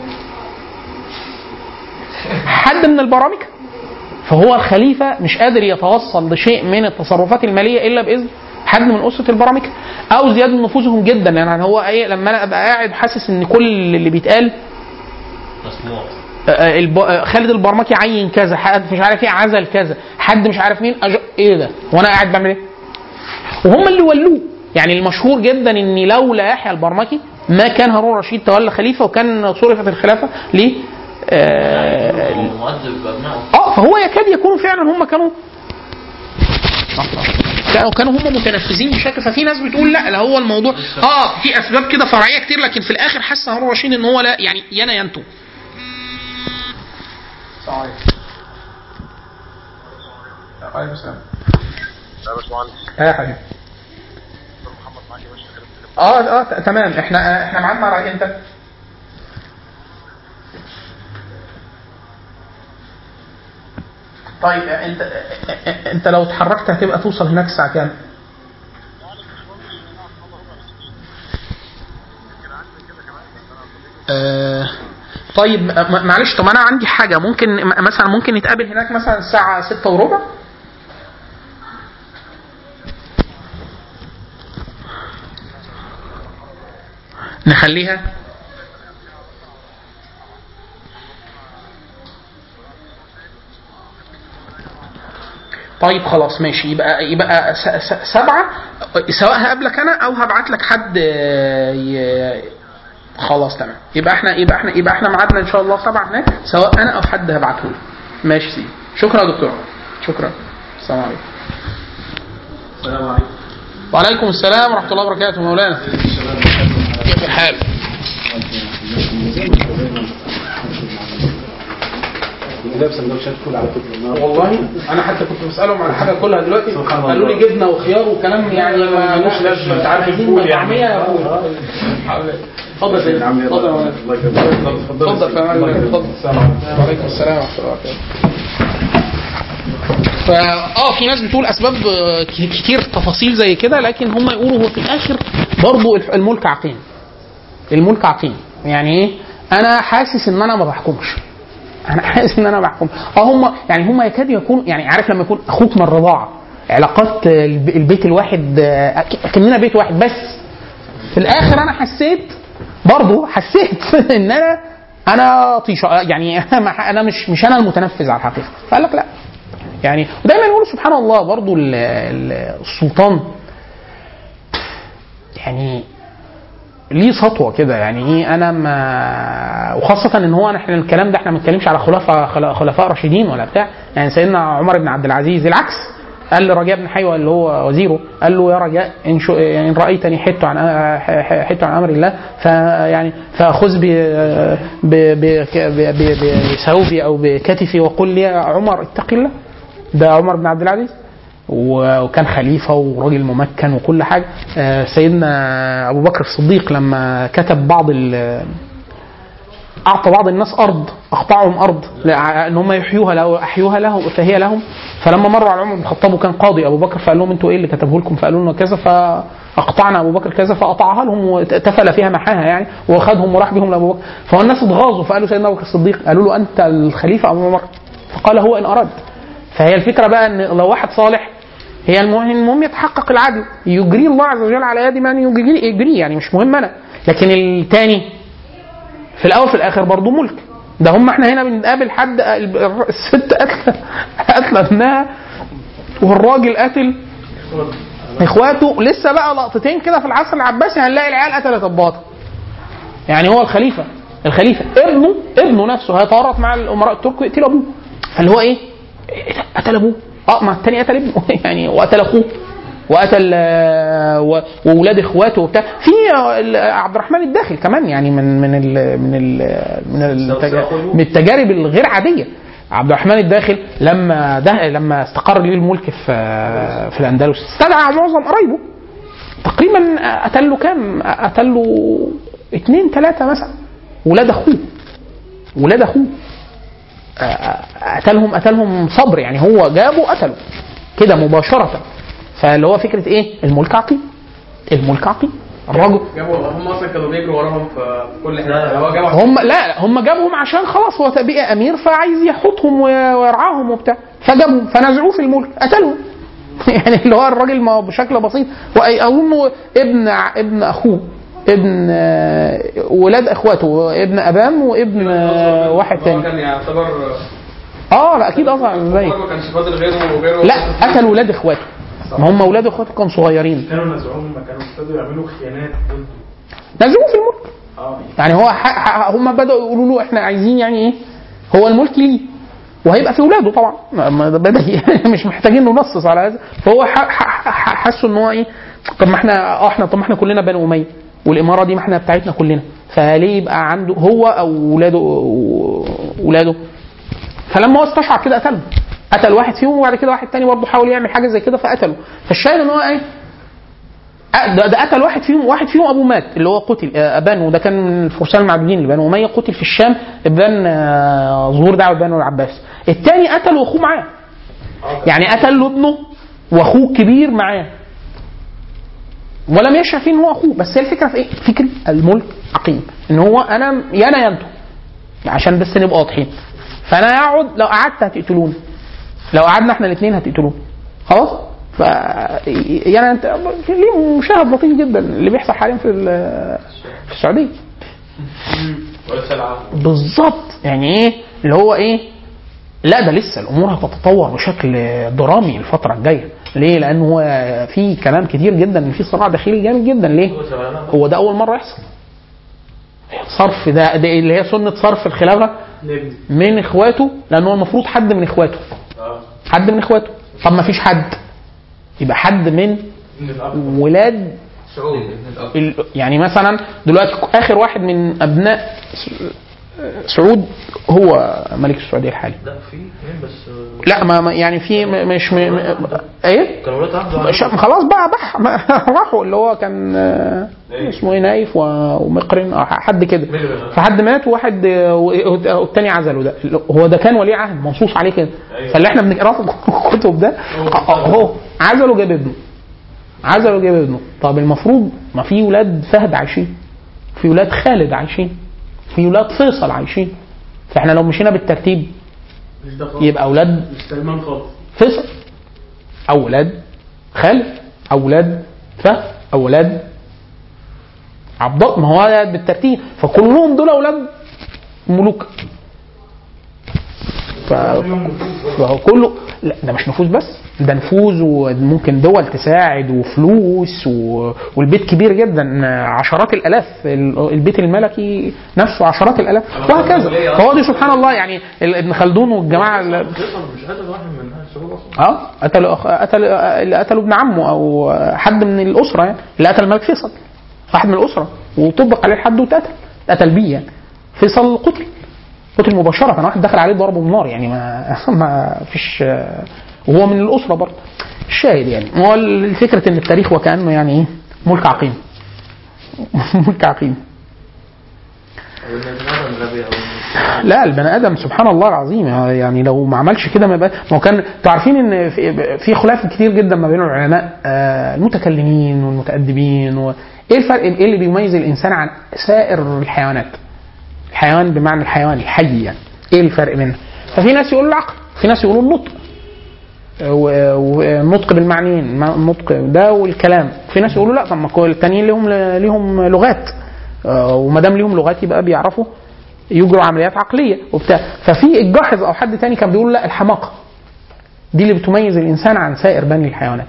حد من البرامكه فهو الخليفه مش قادر يتوصل لشيء من التصرفات الماليه الا باذن حد من اسره البرامكه او زياده نفوذهم جدا يعني هو ايه لما انا ابقى قاعد حاسس ان كل اللي بيتقال مسموع آه، الب... آه، خالد البرمكي عين كذا حد مش عارف ايه عزل كذا حد مش عارف مين أج... ايه ده وانا قاعد بعمل ايه وهم اللي ولوه يعني المشهور جدا ان لولا يحيى البرمكي ما كان هارون رشيد تولى خليفه وكان صرفت الخلافه ل آه... هو مؤدب بأبنائه اه فهو يكاد يكونوا فعلا هم كانوا كانوا كانوا هم متنفذين بشكل ففي ناس بتقول لا لا هو الموضوع اه في اسباب كده فرعيه كتير لكن في الاخر حس هارون رشيد ان هو لا يعني ينا ينتو السلام عليكم وعليكم السلام يا باشمهندس اه يا حبيبي محمد معاك يا باشا اه اه ت- تمام احنا احنا معانا على امتى؟ طيب انت انت لو اتحركت هتبقى توصل هناك الساعه كام؟ آه طيب م- معلش طب انا عندي حاجه ممكن م- مثلا ممكن نتقابل هناك مثلا الساعه ستة وربع نخليها طيب خلاص ماشي يبقى يبقى س- س- سبعة سواء هقابلك انا او هبعت لك حد ي- خلاص تمام يبقى احنا يبقى احنا يبقى احنا ميعادنا ان شاء الله سبعة هناك سواء انا او حد هبعته لي ماشي سيدي شكرا يا دكتور شكرا السلام عليكم السلام عليكم وعليكم السلام ورحمه الله وبركاته مولانا كيف الحال؟ جاب سندوتشات فول على فكره النهارده والله انا حتى كنت بسالهم على حاجه كلها دلوقتي سبحان الله. قالوا لي جبنه وخيار وكلام يعني ما ملوش لازمة. انت عارف الفول الفول يعني. طعميه يا ابوي اتفضل يا سيدي اتفضل يا مولانا الله يكرمك اتفضل في امان الله اتفضل وعليكم السلام ورحمه الله وبركاته فا اه في ناس بتقول اسباب آه، ك- كتير تفاصيل زي كده لكن هم يقولوا هو في الاخر برضه الف- الملك عقيم الملك عقيم يعني ايه انا حاسس ان انا ما بحكمش انا حاسس ان انا بحكم اه هم يعني هم يكاد يكون يعني عارف لما يكون اخوك من الرضاعه علاقات الب- البيت الواحد آه، أك- كاننا بيت واحد بس في الاخر انا حسيت برضه حسيت ان انا انا طيشه يعني انا أنا مش مش انا المتنفذ على الحقيقه فقال لك لا يعني ودايما يقولوا سبحان الله برضه ال- ال- السلطان يعني ليه سطوه كده يعني ايه انا ما وخاصه ان هو احنا الكلام ده احنا ما بنتكلمش على خلفاء خلا- خلفاء راشدين ولا بتاع يعني سيدنا عمر بن عبد العزيز العكس قال لرجاء بن حيوه اللي هو وزيره قال له يا رجاء ان, شو يعني إن رايتني حدت عن حدت عن امر الله فيعني فخذ ب ب- ب- ب- ب- بثوبي او بكتفي وقل لي يا عمر اتق الله ده عمر بن عبد العزيز و- وكان خليفة وراجل ممكن وكل حاجة آه، سيدنا أبو بكر الصديق لما كتب بعض ال- أعطى بعض الناس أرض أقطعهم أرض لع- إن هم يحيوها له أحيوها لهم فهي لهم فلما مروا على عمر بن الخطاب وكان قاضي أبو بكر فقال لهم أنتوا إيه اللي كتبه لكم فقالوا لنا كذا فأقطعنا أبو بكر كذا فقطعها لهم وتفل فيها محاها يعني وأخذهم وراح بهم لأبو بكر فهو الناس اتغاظوا فقالوا سيدنا أبو بكر الصديق قالوا له أنت الخليفة أبو عمر فقال هو إن أراد فهي الفكره بقى ان لو واحد صالح هي المهم المهم يتحقق العدل يجري الله عز وجل على يد من يجري يجريه يعني مش مهم انا لكن الثاني في الاول في الاخر برضه ملك ده هم احنا هنا بنقابل حد الست قتله قتله ابنها والراجل قتل اخواته لسه بقى لقطتين كده في العصر العباسي هنلاقي العيال قتلت اباطها يعني هو الخليفه الخليفه ابنه ابنه نفسه هيتورط مع الامراء الترك ويقتل ابوه فاللي هو ايه؟ إيه ده؟ قتل ابوه اه ما التاني قتل ابنه يعني وقتل اخوه وقتل آه، و- واولاد اخواته وبتاع في آه، ال- عبد الرحمن الداخل كمان يعني من من ال من ال من التجارب, من التجارب الغير عاديه عبد الرحمن الداخل لما ده لما استقر ليه الملك في آه، في الاندلس استدعى معظم قرايبه تقريبا قتل له كام؟ قتل له اثنين ثلاثه مثلا ولاد اخوه ولاد اخوه قتلهم قتلهم صبر يعني هو جابه قتله كده مباشرة فاللي هو فكرة ايه الملك عقيم الملك عقيم الراجل جابوا هم اصلا كانوا بيجروا وراهم في كل حته هو جابوا هم لا لا، هم جابهم عشان خلاص هو بقى امير فعايز يحطهم وي- ويرعاهم وبتاع فجابهم فنزعوه في الملك قتلهم يعني اللي هو الراجل ما هو بشكل بسيط واظن ابن ع- ابن اخوه ابن آه، ولاد اخواته ابن ابان وابن آه، واحد هو تاني كان يعتبر اه لا اكيد اصلا زي ما كانش فاضل غيره وغيره لا قتل ولاد اخواته ما هم ولاد اخواته كانوا صغيرين كانوا نزعوهم لما كانوا ابتدوا يعملوا خيانات ضده نزلوه في الملك اه يعني هو ح... ح... هم بداوا يقولوا له احنا عايزين يعني ايه هو الملك ليه وهيبقى في اولاده طبعا ما- ما ده بدا يعني مش محتاجين ننصص على هذا فهو ح... ح... ح... حسوا ان هو ايه طب ما احنا اه احنا طب ما احنا كلنا بني اميه والاماره دي ما احنا بتاعتنا كلنا فليه يبقى عنده هو او ولاده ولاده فلما هو استشعر كده قتله قتل واحد فيهم وبعد كده واحد تاني برضه حاول يعمل حاجه زي كده فقتله فالشاهد ان هو ايه أ- ده, ده قتل واحد فيهم واحد فيهم ابوه مات اللي هو قتل آه، ابان وده كان من الفرسان المعدودين لبني اميه قتل في الشام ابان آه، ظهور دعوه بنو العباس الثاني قتل واخوه معاه يعني قتل له ابنه واخوه الكبير معاه ولم يشعر فيه ان هو اخوه بس هي الفكره في ايه؟ فكره الملك عقيم ان هو انا يا انا يا انتوا عشان بس نبقى واضحين فانا اقعد لو قعدت هتقتلوني لو قعدنا احنا الاثنين هتقتلوني خلاص ف يعني انت ليه مشاهد لطيف جدا اللي بيحصل حاليا في ال- في السعوديه بالظبط يعني ايه اللي هو ايه لا ده لسه الامور هتتطور بشكل درامي الفتره الجايه ليه لان هو في كلام كتير جدا ان في صراع داخلي جامد جدا ليه هو ده اول مره يحصل صرف ده, ده اللي هي سنه صرف الخلافه نبني من اخواته لان هو المفروض حد من اخواته اه حد من اخواته طب ما فيش حد يبقى حد من من الاب ولاد سعود ال- يعني مثلا دلوقتي اخر واحد من ابناء س- سعود هو ملك السعوديه الحالي لا في اثنين بس آه، لا ما ما- يعني في م- مش م... م... ايه كانوا ولاد عهد ش- خلاص بقى بح ما- راحوا اللي هو كان آه، اسمه ايه نايف و- ومقرن آه، حد كده فحد مات وواحد آه، و- والتاني عزله ده هو ده كان ولي عهد منصوص عليه كده فاللي احنا بنقراه في الكتب ده اهو عزله جاب ابنه عزله جاب ابنه طب المفروض ما في ولاد فهد عايشين في ولاد خالد عايشين في ولاد فيصل عايشين فاحنا لو مشينا بالترتيب مش ده خالص يبقى اولاد مش سلمان خالص فيصل اولاد خالد اولاد فهد اولاد عبد الله ما هو ده بالترتيب فكلهم دول اولاد ملوك ف... فهو كله لا ده مش نفوذ بس ده نفوذ وممكن دول تساعد وفلوس و... والبيت كبير جدا عشرات الالاف ال- البيت الملكي نفسه عشرات الالاف وهكذا فهو دي سبحان الله يعني ال- ابن خلدون والجماعه ال- مش قتل واحد من الشباب اصلا اه قتلوا أخ... قتل اللي قتلوا ابن عمه او حد من الاسره يعني اللي قتل الملك فيصل واحد من الاسره وطبق عليه الحد واتقتل اتقتل بيه يعني فيصل قتل قتل مباشره كان واحد دخل عليه ضربه بالنار يعني ما ما فيش وهو من الاسره برضه الشاهد يعني هو الفكره ان التاريخ وكانه يعني ايه ملك عقيم ملك عقيم او ان ابن ادم غبي او لا البني ادم سبحان الله العظيم يعني لو ما عملش كده ما يبقى ما هو كان انتوا عارفين ان في, في خلاف كتير جدا ما بين العلماء آه، المتكلمين والمتادبين و... ايه الفرق ايه اللي بيميز الانسان عن سائر الحيوانات؟ الحيوان بمعنى الحيوان الحي يعني ايه الفرق بينهم؟ ففي ناس يقولوا العقل في ناس يقولوا النطق و- والنطق بالمعنيين ما- النطق ده والكلام في ناس يقولوا لا طب ما كل التانيين ليهم ليهم لغات آه، وما دام ليهم لغات يبقى بيعرفوا يجروا عمليات عقليه وبتاع ففي الجاحظ او حد تاني كان بيقول لا الحماقه دي اللي بتميز الانسان عن سائر بني الحيوانات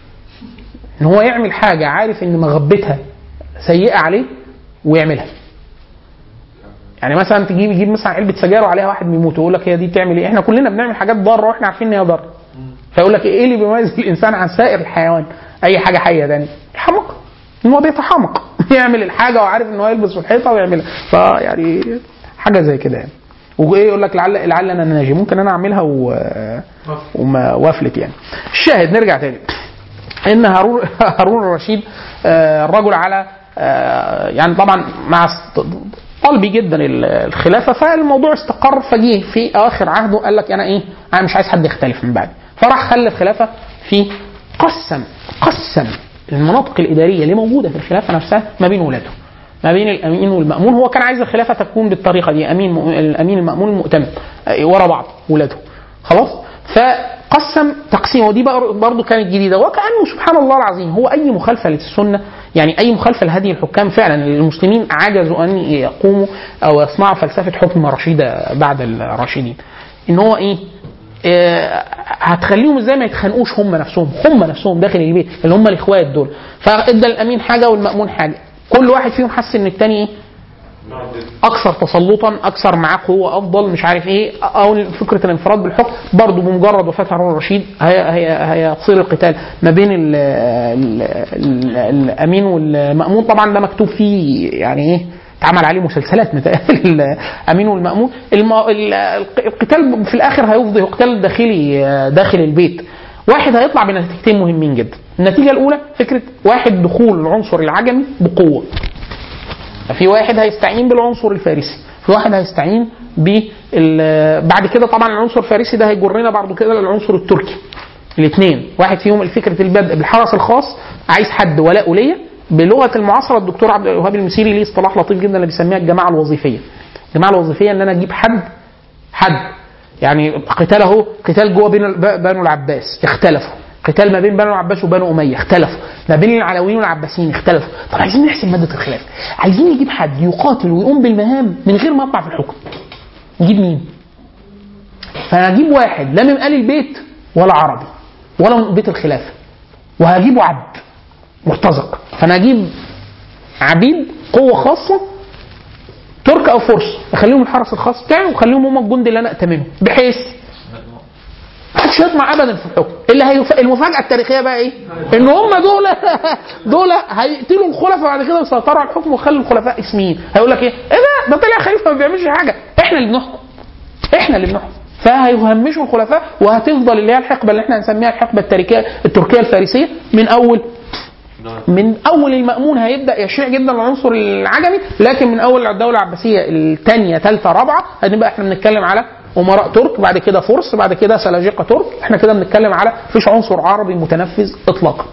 ان هو يعمل حاجه عارف ان مغبتها سيئه عليه ويعملها يعني مثلا تجيب يجيب مثلا علبه سجاير وعليها واحد بيموت ويقول لك هي دي بتعمل ايه؟ احنا كلنا بنعمل حاجات ضاره واحنا عارفين ان هي ضاره. فيقول لك ايه اللي بيميز الانسان عن سائر الحيوان؟ اي حاجه حيه تاني الحماقه ان هو بيتحمق يعمل الحاجه وعارف ان هو يلبس في الحيطه ويعملها فيعني حاجه زي كده يعني وايه يقول لك لعل لعل انا ناجي ممكن انا اعملها و... وما وافلت يعني الشاهد نرجع تاني ان هارون هارون الرشيد آه، الرجل على آه، يعني طبعا مع است- طلبي جدا ال- الخلافه فالموضوع استقر فجيه في اخر عهده قال لك انا ايه انا مش عايز حد يختلف من بعدي فراح خلى الخلافه في قسم قسم المناطق الاداريه اللي موجوده في الخلافه نفسها ما بين ولاده ما بين الامين والمامون هو كان عايز الخلافه تكون بالطريقه دي امين مؤ- الامين المامون المؤتمن آه، ورا بعض ولاده خلاص فقسم تقسيم ودي بقى برضه كانت جديده وكانه سبحان الله العظيم هو اي مخالفه للسنه يعني اي مخالفه لهدي الحكام فعلا المسلمين عجزوا ان يقوموا او يصنعوا فلسفه حكم رشيده بعد الراشدين ان هو ايه آه، هتخليهم ازاي ما يتخانقوش هم نفسهم هم نفسهم داخل البيت اللي هم الاخوات دول فادى الامين حاجه والمامون حاجه كل واحد فيهم حس ان التاني ايه اكثر تسلطا اكثر معاه قوه افضل مش عارف ايه او فكره الانفراد بالحكم برضه بمجرد وفاه هارون الرشيد هي هي هيصير القتال ما بين ال ال ال الامين والمامون طبعا ده مكتوب فيه يعني ايه اتعمل عليه مسلسلات متهيألي الامين والمامون الم... ال- القتال في الاخر هيفضي قتال داخلي داخل البيت واحد هيطلع بنتيجتين مهمين جدا النتيجه الاولى فكره واحد دخول العنصر العجمي بقوه في واحد هيستعين بالعنصر الفارسي في واحد هيستعين بال بعد كده طبعا العنصر الفارسي ده هيجرنا بعد كده للعنصر التركي الاثنين واحد فيهم فكره البدء بالحرس الخاص عايز حد ولاء وليه بلغه المعاصره الدكتور عبد الوهاب المسيري ليه اصطلاح لطيف جدا اللي بيسميها الجماعه الوظيفيه الجماعه الوظيفيه ان انا اجيب حد حد يعني قتال اهو قتال جوه بين بنو العباس اختلفوا قتال ما بين بنو العباس وبنو اميه اختلفوا ما بين العلويين والعباسيين اختلفوا طب عايزين نحسب ماده الخلاف عايزين نجيب حد يقاتل ويقوم بالمهام من غير ما يطلع في الحكم نجيب مين فهجيب واحد لا من ال البيت ولا عربي ولا من بيت الخلافه وهجيبه عبد مرتزق فانا اجيب عبيد قوه خاصه ترك او فرس اخليهم الحرس الخاص بتاعي واخليهم هم الجند اللي انا اتمنه بحيث ما حدش يطمع ابدا في الحكم اللي هيف... المفاجاه التاريخيه بقى ايه؟ ان هم دول دول هيقتلوا الخلفاء بعد كده يسيطروا على الحكم ويخلوا الخلفاء اسميين هيقول لك ايه؟ ايه ده؟ ده طلع خليفه ما بيعملش حاجه احنا اللي بنحكم احنا اللي بنحكم فهيهمشوا الخلفاء وهتفضل اللي هي الحقبه اللي احنا هنسميها الحقبه التركيه التركيه الفارسيه من اول من اول المامون هيبدا يشيع جدا العنصر العجمي لكن من اول الدوله العباسيه الثانيه ثالثه رابعه هنبقى احنا بنتكلم على امراء ترك بعد كده فرس بعد كده سلاجقه ترك احنا كده بنتكلم على فيش عنصر عربي متنفذ اطلاقا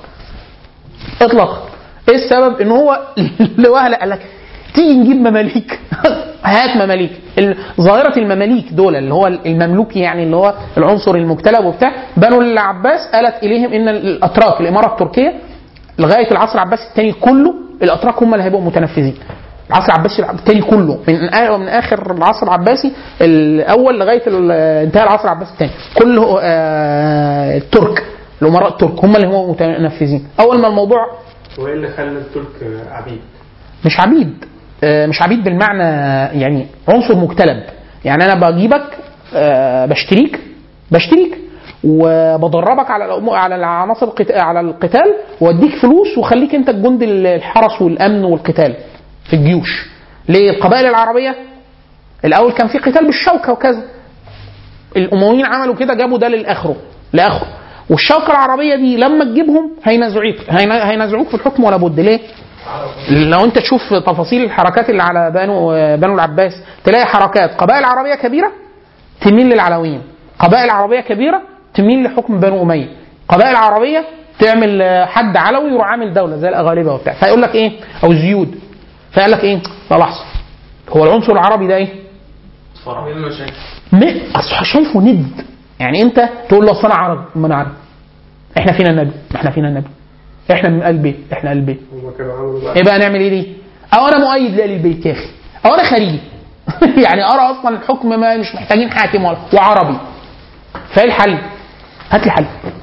اطلاقا ايه السبب ان هو لوهله قال لك تيجي نجيب مماليك هات مماليك ال- ظاهره المماليك دول اللي هو المملوكي يعني اللي هو العنصر المجتلب وبتاع بنو العباس آلت اليهم ان الاتراك الاماره التركيه لغايه العصر العباسي الثاني كله الاتراك هم اللي هيبقوا متنفذين العصر العباسي الثاني كله من آ- من اخر العصر العباسي الاول لغايه ال- انتهى العصر العباسي الثاني كله آه، الترك الامراء الترك هم اللي هم متنفذين اول ما الموضوع هو ايه اللي خلى الترك عبيد؟ مش عبيد آه، مش عبيد بالمعنى يعني عنصر مجتلب يعني انا بجيبك آه، بشتريك بشتريك وبدربك على الأمو- على العناصر القت- على القتال واديك فلوس وخليك انت الجند الحرس والامن والقتال في الجيوش ليه القبائل العربيه الاول كان في قتال بالشوكه وكذا الامويين عملوا كده جابوا ده للاخره لاخره والشوكه العربيه دي لما تجيبهم هينازعوك هين- هينازعوك في الحكم ولا بد ليه؟ لو انت تشوف تفاصيل الحركات اللي على بنو بنو العباس تلاقي حركات قبائل عربيه كبيره تميل للعلويين قبائل عربيه كبيره تميل لحكم بنو اميه قبائل عربيه تعمل آه، حد علوي يروح عامل دوله زي الاغالبه وبتاع فيقول لك ايه او الزيود فقال لك ايه لا لحظه هو العنصر العربي ده ايه ايه المشاكل؟ م- اصل شايفه ند يعني انت تقول له اصل انا عربي ما انا عربي احنا فينا النبي ما احنا فينا النبي احنا من قلب بيت احنا قلب بيت هما كانوا عملوا بقى ايه بقى نعمل ايه دي؟ او انا مؤيد لآل البيت يا اخي او انا خارجي يعني ارى اصلا الحكم ما مش محتاجين حاكم ولا وعربي فايه الحل؟ هات لي حل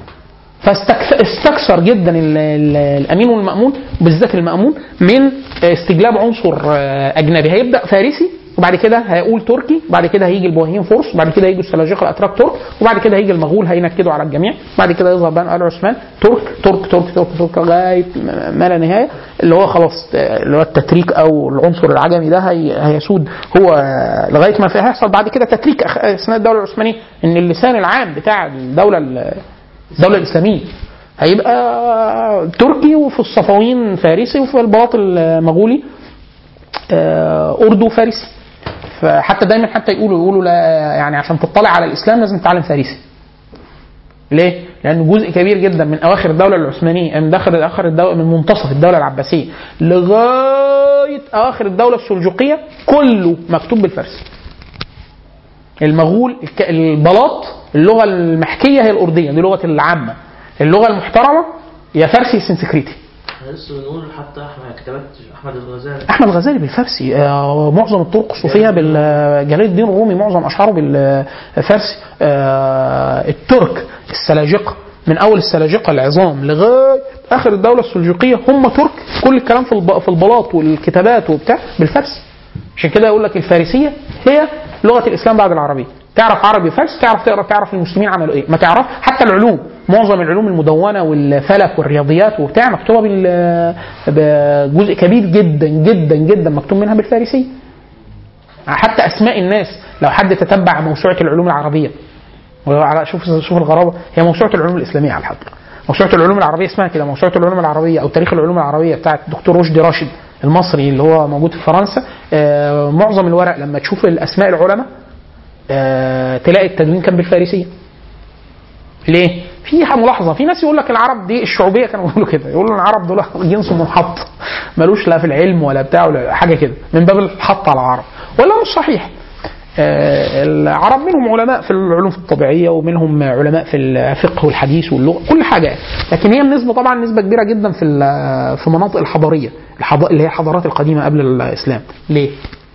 فاستكثر جدا ال- ال- الامين والمامون بالذات المامون من استجلاب عنصر آه، اجنبي هيبدا فارسي وبعد كده هيقول تركي وبعد كده هيجي البوهيين فرس وبعد كده هيجي السلاجقه الاتراك ترك وبعد كده هيجي المغول هينكدوا على الجميع بعد كده يظهر بقى ال عثمان ترك ترك ترك ترك ترك لغايه ما لا نهايه اللي هو خلاص آه، اللي هو التتريك او العنصر العجمي ده هي هيسود هو آه، لغايه ما في- هيحصل بعد كده تتريك أخ- اثناء الدوله العثمانيه ان اللسان العام بتاع الدوله ال- الدوله الاسلاميه هيبقى تركي وفي الصفويين فارسي وفي البلاط المغولي آه، اردو فارسي فحتى دايما حتى يقولوا يقولوا لا يعني عشان تطلع على الاسلام لازم تتعلم فارسي ليه؟ لأن جزء كبير جدا من أواخر الدولة العثمانية من داخل آخر الدولة من منتصف الدولة العباسية لغاية أواخر الدولة السلجوقية كله مكتوب بالفارسي. المغول الك- البلاط اللغة المحكية هي الأردية دي لغة العامة. اللغة المحترمة يا فارسي يا سنسكريتي. احنا لسه بنقول حتى احمد كتابات احمد الغزالي احمد الغزالي بالفارسي آه، معظم الطرق الصوفيه بالجلال الدين الرومي معظم اشعاره بالفارسي آه، الترك السلاجقه من اول السلاجقه العظام لغايه اخر الدوله السلجوقيه هم ترك كل الكلام في الب- في البلاط والكتابات وبتاع بالفارسي عشان كده يقول لك الفارسيه هي لغه الاسلام بعد العربيه تعرف عربي فارسي تعرف تقرا تعرف المسلمين عملوا ايه ما تعرف حتى العلوم معظم العلوم المدونه والفلك والرياضيات وبتاع مكتوبه بال بجزء كبير جدا جدا جدا مكتوب منها بالفارسيه حتى اسماء الناس لو حد تتبع موسوعه العلوم العربيه وعلى شوف شوف الغرابه هي موسوعه العلوم الاسلاميه على الحقيقه موسوعه العلوم العربيه اسمها كده موسوعه العلوم العربيه او تاريخ العلوم العربيه بتاعت الدكتور رشدي راشد المصري اللي هو موجود في فرنسا آه، معظم الورق لما تشوف الاسماء العلماء آه، تلاقي التدوين كان بالفارسيه ليه؟ في ملاحظه في ناس يقول لك العرب دي الشعوبيه كانوا بيقولوا كده يقولوا العرب دول جنس منحط ملوش لا في العلم ولا بتاع ولا حاجه كده من باب الحط على العرب ولا مش صحيح آه، العرب منهم علماء في العلوم الطبيعيه ومنهم علماء في الفقه والحديث واللغه كل حاجه يعني. لكن هي النسبه طبعا نسبه كبيره جدا في ال- في مناطق الحضاريه الحض- اللي هي الحضارات القديمه قبل الاسلام ليه؟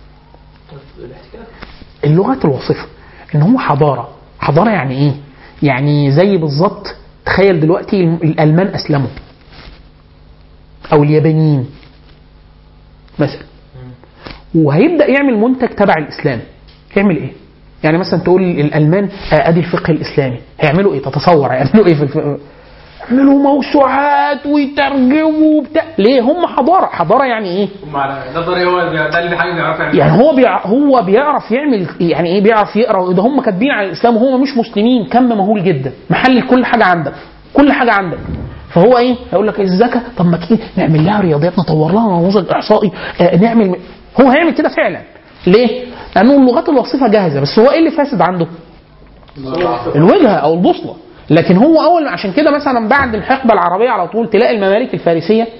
اللغات الوصفه ان هو حضاره حضاره يعني ايه يعني زي بالظبط تخيل دلوقتي الم- الالمان اسلموا او اليابانيين مثلا وهيبدا يعمل منتج تبع الاسلام يعمل ايه يعني مثلا تقول الالمان آه، ادي الفقه الاسلامي هيعملوا ايه تتصور هيعملوا ايه في الفقه يعملوا موسوعات ويترجموا وبتاع ليه هم حضاره حضاره يعني ايه هم على نظري هو بي- ده اللي حاجه بيعرف يعمل يعني هو بيع هو بيعرف يعمل يعني ايه بيعرف يقرا ده هم كاتبين على الاسلام وهم مش مسلمين كم مهول جدا محل كل حاجه عندك كل حاجه عندك فهو ايه هيقول لك الزكاه طب ما تيجي نعمل لها رياضيات نطور لها نموذج احصائي آه نعمل هو هيعمل كده فعلا ليه؟ لانه اللغات الوصفه جاهزه بس هو ايه اللي فاسد عنده؟ الوجهه او البوصله لكن هو اول عشان كده مثلا بعد الحقبه العربيه على طول تلاقي الممالك الفارسيه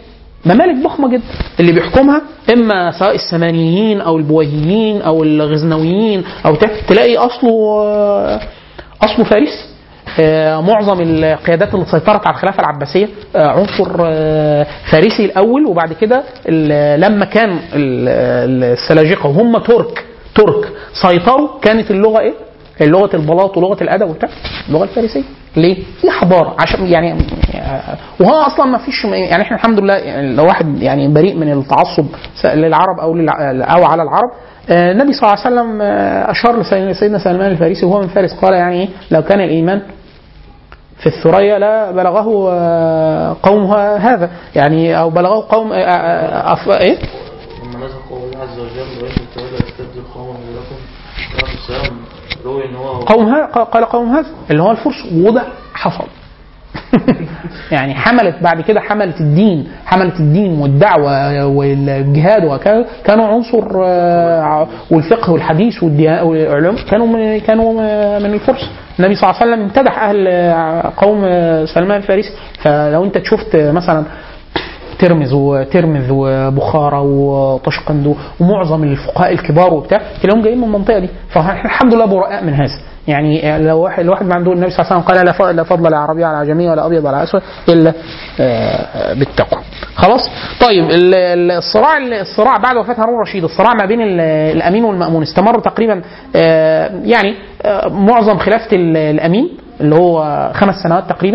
ممالك ضخمه جدا اللي بيحكمها اما سواء السمانيين او البويهيين او الغزنويين او بتاع تلاقي اصله آه، اصله فارسي آه، معظم القيادات اللي سيطرت على الخلافه العباسيه آه، عنصر آه، فارسي الاول وبعد كده ال- لما كان ال- السلاجقه وهم ترك ترك سيطروا كانت اللغه ايه؟ لغه البلاط ولغه الادب وبتاع اللغه الفارسيه ليه؟ في حضاره عشان يعني آه، وهو اصلا ما فيش يعني احنا الحمد لله يعني لو واحد يعني بريء من التعصب للعرب او للع- او على العرب آه، النبي صلى الله عليه وسلم آه، اشار لسيدنا سيدنا سلمان الفارسي وهو من فارس قال يعني ايه لو كان الايمان في الثريا لا بلغه آه، قومها هذا يعني او بلغه قوم آه، آه، أف... ايه لما نزل قول الله عز وجل وإن تولوا يستبدل قوما غيركم النبي السلام روي إن هو قوم ها قال قوم هذا اللي هو الفرس وده حصل يعني حملت بعد كده حملت الدين حملت الدين والدعوه والجهاد وكذا كانوا عنصر آه، والفقه والحديث والديا- والعلوم كانوا من كانوا من الفرس النبي صلى الله عليه وسلم امتدح اهل آه، قوم آه، سلمان الفارسي فلو انت شفت مثلا ترمز وترمذ وبخارى وطشقند ومعظم الفقهاء الكبار وبتاع تلاقيهم جايين من المنطقه دي فاحنا الحمد لله براء من هذا يعني لو واحد الواحد ما عنده النبي صلى الله عليه وسلم قال لا ف- لا فضل لعربي على عجمي ولا ابيض على اسود الا آه، بالتقوى خلاص طيب ال- ال- الصراع الصراع بعد وفاه هارون الرشيد الصراع ما بين ال- الامين والمامون استمر تقريبا آه، يعني آه، معظم خلافه ال- الامين اللي هو خمس سنوات تقريبا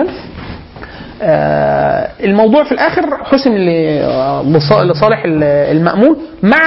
آه، الموضوع في الاخر حسم ل- لص- لصالح ال- المامون مع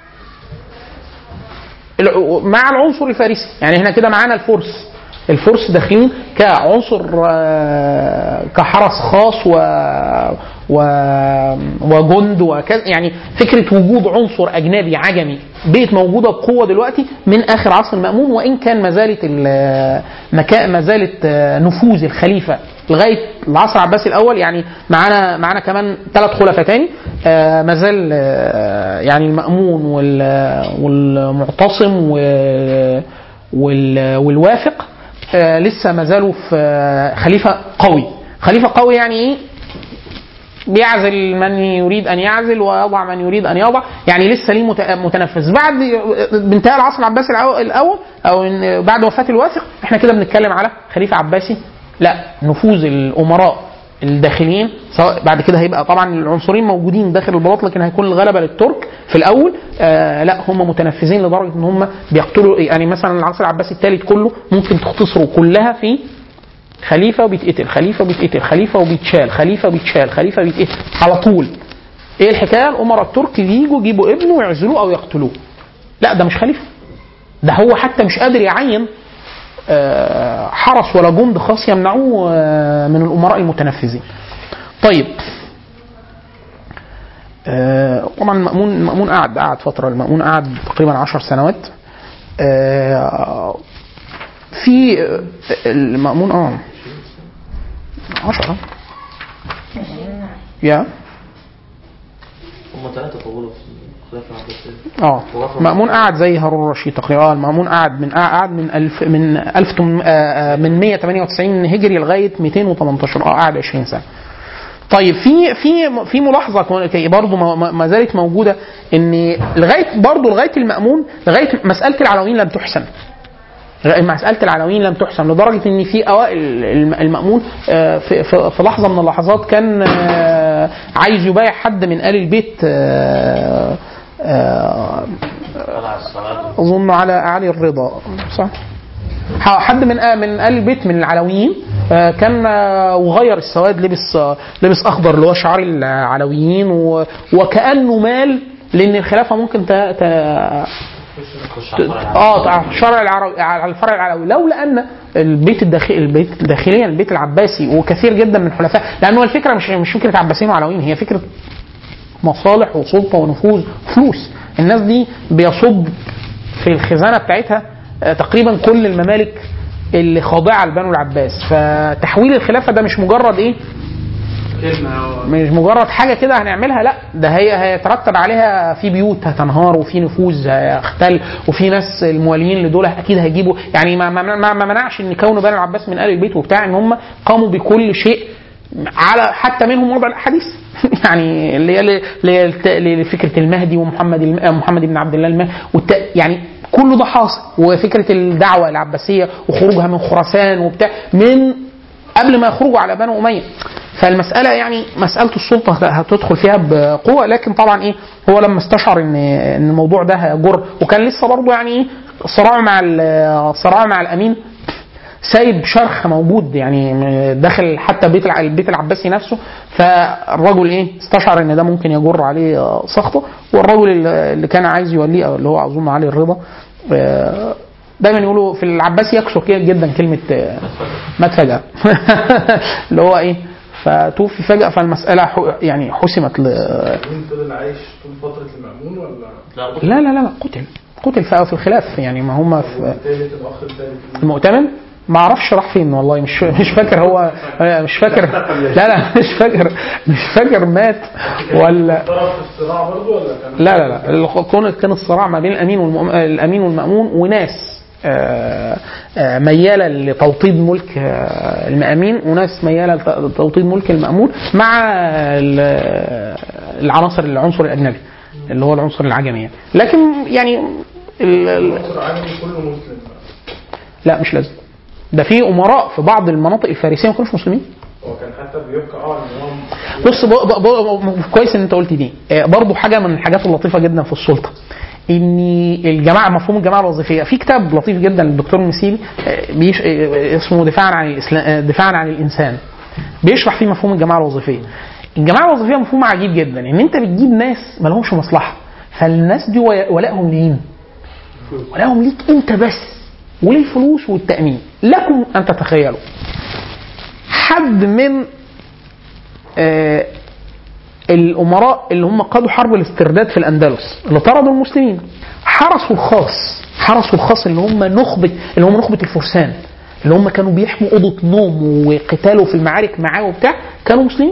الع- مع العنصر الفارسي يعني احنا كده معانا الفرس الفرس داخلين كعنصر آه، كحرس خاص و و وجند وكذا يعني فكره وجود عنصر اجنبي عجمي بقت موجوده بقوه دلوقتي من اخر عصر المامون وان كان ما زالت ال- مكا- ما زالت آه، نفوذ الخليفه لغايه العصر العباسي الاول يعني معانا معانا كمان ثلاث خلفاء تاني آه، ما زال آه، يعني المامون وال- والمعتصم و- وال- والوافق آه، لسه ما زالوا في آه، خليفه قوي خليفه قوي يعني ايه بيعزل من يريد ان يعزل ويضع من يريد ان يضع يعني لسه ليه مت- متنفذ بعد بانتهاء العصر العباسي الأو- الاول او إن بعد وفاه الواثق احنا كده بنتكلم على خليفه عباسي لا نفوذ الامراء الداخليين سواء بعد كده هيبقى طبعا العنصرين موجودين داخل البلاط لكن هيكون الغلبه للترك في الاول آه لا هم متنفذين لدرجه ان هم بيقتلوا يعني مثلا العصر العباسي الثالث كله ممكن تختصروا كلها في خليفه وبيتقتل خليفه وبيتقتل خليفه وبيتشال خليفه وبيتشال خليفه وبيتقتل على طول ايه الحكايه الامراء الترك يجوا يجيبوا ابنه ويعزلوه او يقتلوه لا ده مش خليفه ده هو حتى مش قادر يعين آه، حرس ولا جند خاص يمنعوه آه، من الامراء المتنفذين طيب آه، طبعا المأمون المأمون قعد قعد فترة المأمون قعد تقريبا عشر سنوات آه، في آه، المأمون اه عشرة يا هم ثلاثة طولوا في الخلافة العباسية اه مأمون قعد زي هارون الرشيد تقريبا اه المأمون قعد من قعد من ألف من ألف تم- آه، آه، من 198 هجري لغاية 218 اه قعد 20 سنة طيب في في في ملاحظه برضه ما- ما ما زالت موجوده ان لغايه برضه لغايه المامون لغايه مساله العناوين لم تحسن مسألة العناوين لم تحسن لدرجة إن في أوائل الم- المأمون آه، في, في, في لحظة من اللحظات كان آه، عايز يبايع حد من آل البيت آه، آه، طلع الصلاة اظن على علي الرضا صح ح- حد من آه من ال البيت من العلويين آه، كان آه، وغير السواد لبس آه، لبس اخضر اللي هو شعار العلويين و- وكانه مال لان الخلافه ممكن ت... ت... خش على الفرع العام. اه على الشرع العربي على الفرع العلوي لولا ان البيت الداخلي البيت داخليا البيت العباسي وكثير جدا من الحلفاء لانه الفكره مش مش فكره عباسيين وعلويين هي فكره مصالح وسلطه ونفوذ فلوس الناس دي بيصب في الخزانه بتاعتها آه، تقريبا كل الممالك اللي خاضعه لبنو العباس فتحويل الخلافه ده مش مجرد ايه مش مجرد حاجه كده هنعملها لا ده هي هيترتب عليها في بيوت هتنهار وفي نفوذ هيختل وفي ناس الموالين لدول اكيد هيجيبوا يعني ما, ما, ما, ما منعش ان كون بني العباس من ال البيت وبتاع ان هم قاموا بكل شيء على حتى منهم وضع الاحاديث يعني اللي هي اللي هي الت- اللي فكره المهدي ومحمد الم- محمد بن عبد الله المهدي والت... يعني كله ده حاصل وفكره الدعوه العباسيه وخروجها من خراسان وبتاع من قبل ما يخرجوا على بنو اميه فالمساله يعني مساله السلطه هتدخل فيها بقوه لكن طبعا ايه هو لما استشعر ان ان الموضوع ده هيجر وكان لسه برضه يعني ايه صراع مع ال- صراع مع الامين سايب شرخ موجود يعني داخل حتى بيت الع- البيت العباسي نفسه فالرجل ايه استشعر ان ده ممكن يجر عليه آه، سخطه والرجل اللي اللي كان عايز يوليه أو اللي هو اظن علي الرضا آه، دايما يقولوا في العباسي يكثر كده جدا كلمه آه، مات فجاه اللي هو ايه فتوفي فجاه فالمساله ح- يعني حسمت ل... مين فضل عايش طول فترة المأمون ولا لا لا لا لا قتل قتل في في الخلاف يعني ما هم في الثالث الأخ الثالث المؤتمن ما اعرفش راح فين والله مش مش فاكر هو مش فاكر لا لا مش فاكر مش فاكر مات ولا طرف في الصراع برضه ولا كان لا لا لا ال- كون كان الصراع ما بين الامين والمؤمن الامين والمامون وناس آه، آه، مياله لتوطيد ملك آه، المامين وناس مياله لتوطيد ملك المامون مع ال- العناصر العنصر الاجنبي اللي هو العنصر العجمي يعني. لكن يعني ال- ال- العنصر العالمي كله مسلم لا مش لازم ده في امراء في بعض المناطق الفارسيه ما كانوش مسلمين هو كان حتى بيبقى اه ان هو بص ب... ب... ب... كويس ان انت قلت دي آه، برضو حاجه من الحاجات اللطيفه جدا في السلطه ان الجماعه مفهوم الجماعه الوظيفيه في كتاب لطيف جدا للدكتور مسيلي آه، بيش... آه، اسمه دفاعا عن الاسلام آه، دفاعا عن الانسان بيشرح فيه مفهوم الجماعه الوظيفيه الجماعه الوظيفيه مفهوم عجيب جدا ان انت بتجيب ناس ما لهمش مصلحه فالناس دي ولا- ولائهم لمين؟ ولائهم ليك انت بس وللفلوس والتامين لكم ان تتخيلوا حد من آه، الامراء اللي هم قادوا حرب الاسترداد في الاندلس اللي طردوا المسلمين حرسوا الخاص حرسوا الخاص اللي هم نخبه اللي هم نخبه الفرسان اللي هم كانوا بيحموا اوضه نوم وقتالوا في المعارك معاه وبتاع كانوا مسلمين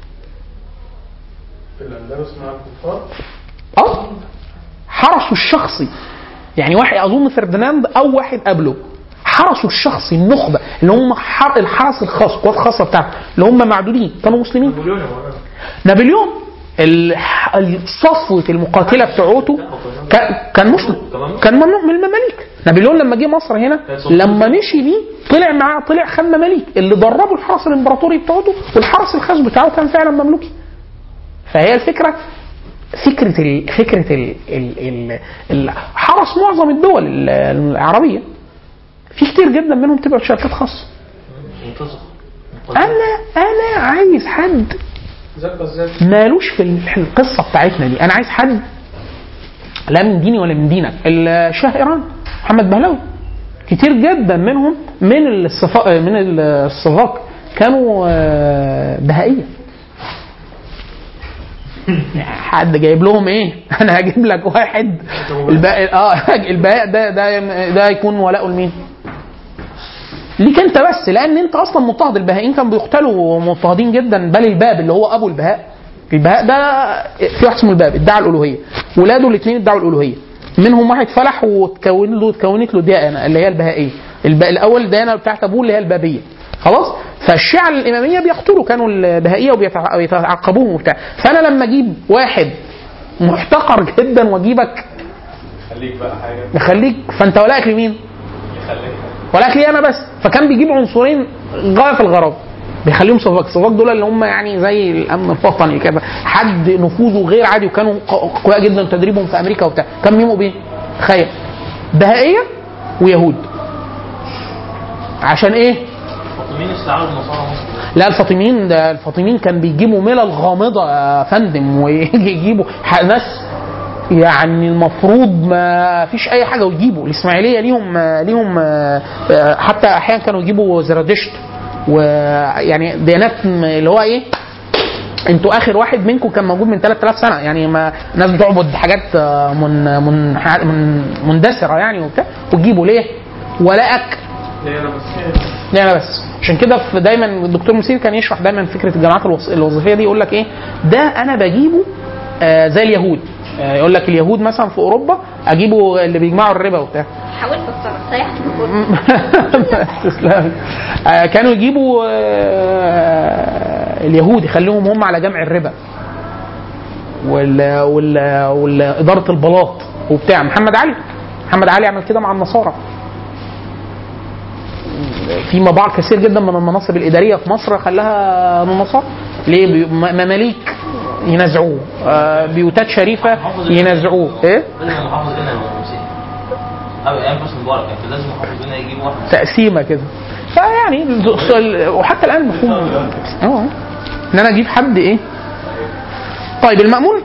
في الاندلس مع الكفار اه حرسوا الشخصي يعني واحد اظن فرديناند او واحد قبله حرسوا الشخصي النخبه اللي هم حر... الحرس الخاص القوات الخاصه بتاعته اللي هم معدودين كانوا مسلمين نابليون يا مولانا. نابليون الح- صفوة المقاتلة بتوعته كان كان مسلم كان ممنوع من المماليك نابليون لما جه مصر هنا لما مشي بيه طلع معاه طلع خد مماليك اللي دربوا الحرس الامبراطوري بتاعته والحرس الخاص بتاعه كان فعلا مملوكي فهي الفكرة فكرة ال فكرة ال ال ال ال حرس معظم الدول ال- العربية في كتير جدا منهم تبقى شركات خاصة منتصف انا انا عايز حد زي القذافي مالوش في ال- في القصه بتاعتنا دي انا عايز حد لا من ديني ولا من دينك الشاه ايران محمد بهلوي كتير جدا منهم من الصفا من الصفاق كانوا آه، بهائيه حد جايب لهم ايه؟ انا هجيب لك واحد الباقي اه الباقي ده ده ده يكون ولاؤه لمين؟ ليك انت بس لان انت اصلا مضطهد البهائيين كانوا بيقتلوا مضطهدين جدا بل الباب اللي هو ابو البهاء البهاء ده في واحد اسمه الباب ادعى الالوهيه ولاده الاثنين ادعوا الالوهيه منهم واحد فلح وتكون له تكونت له ديانه اللي هي البهائيه الب... الاول الديانه بتاعت ابوه اللي هي البابيه خلاص فالشيعة الإمامية بيقتلوا كانوا البهائية وبيتع- ويتعقبوهم وبتاع فأنا لما أجيب واحد محتقر جدا وأجيبك خليك بقى حاجه يخليك فأنت ولائك لمين؟ يخليك ولكن لي انا بس فكان بيجيب عنصرين غايه في الغرض بيخليهم صفاق صفاق دول اللي هم يعني زي الامن الوطني كده حد نفوذه غير عادي وكانوا ق- قوية جدا تدريبهم في امريكا وبتاع كان مين وبين تخيل بهائيه ويهود عشان ايه الفاطميين استعاروا النصارى مصر لا الفاطميين ده الفاطميين كان بيجيبوا ملل غامضه يا فندم ويجي يجيبوا ح- ناس يعني المفروض ما فيش اي حاجه ويجيبوا الاسماعيليه ليهم ليهم آه، آه، حتى احيانا كانوا يجيبوا زرادشت ويعني ديانات م- اللي هو ايه انتوا اخر واحد منكم كان موجود من 3000 سنه يعني ما ناس بتعبد حاجات آه، من من من مندثره يعني وبتاع وتجيبوا ليه؟ ولائك ليه انا بس لا لا بس عشان كده في دايما الدكتور مسير كان يشرح دايما فكره الجامعات الوظ- الوظيفيه دي يقول لك ايه ده انا بجيبه آه زي اليهود آه يقول لك اليهود مثلا في اوروبا اجيبه اللي بيجمعوا الربا وبتاع حاولت اتصرف سيحت في تسلم آه كانوا يجيبوا آه اليهود يخليهم هم على جمع الربا وال وال واداره البلاط وبتاع محمد علي محمد علي عمل كده مع النصارى في مباع كثير جدا من المناصب الاداريه في مصر خلاها نصارى ليه بي- م- مماليك ينازعوه آه، بيوتات شريفه ينازعوه ايه لازم محافظ هنا المسيح أو أيام حسني مبارك كان لازم محافظ هنا يجيب واحد تقسيمه كده فيعني ال- ال- وحتى الان مفهوم اه ان انا اجيب حد ايه طيب المأمون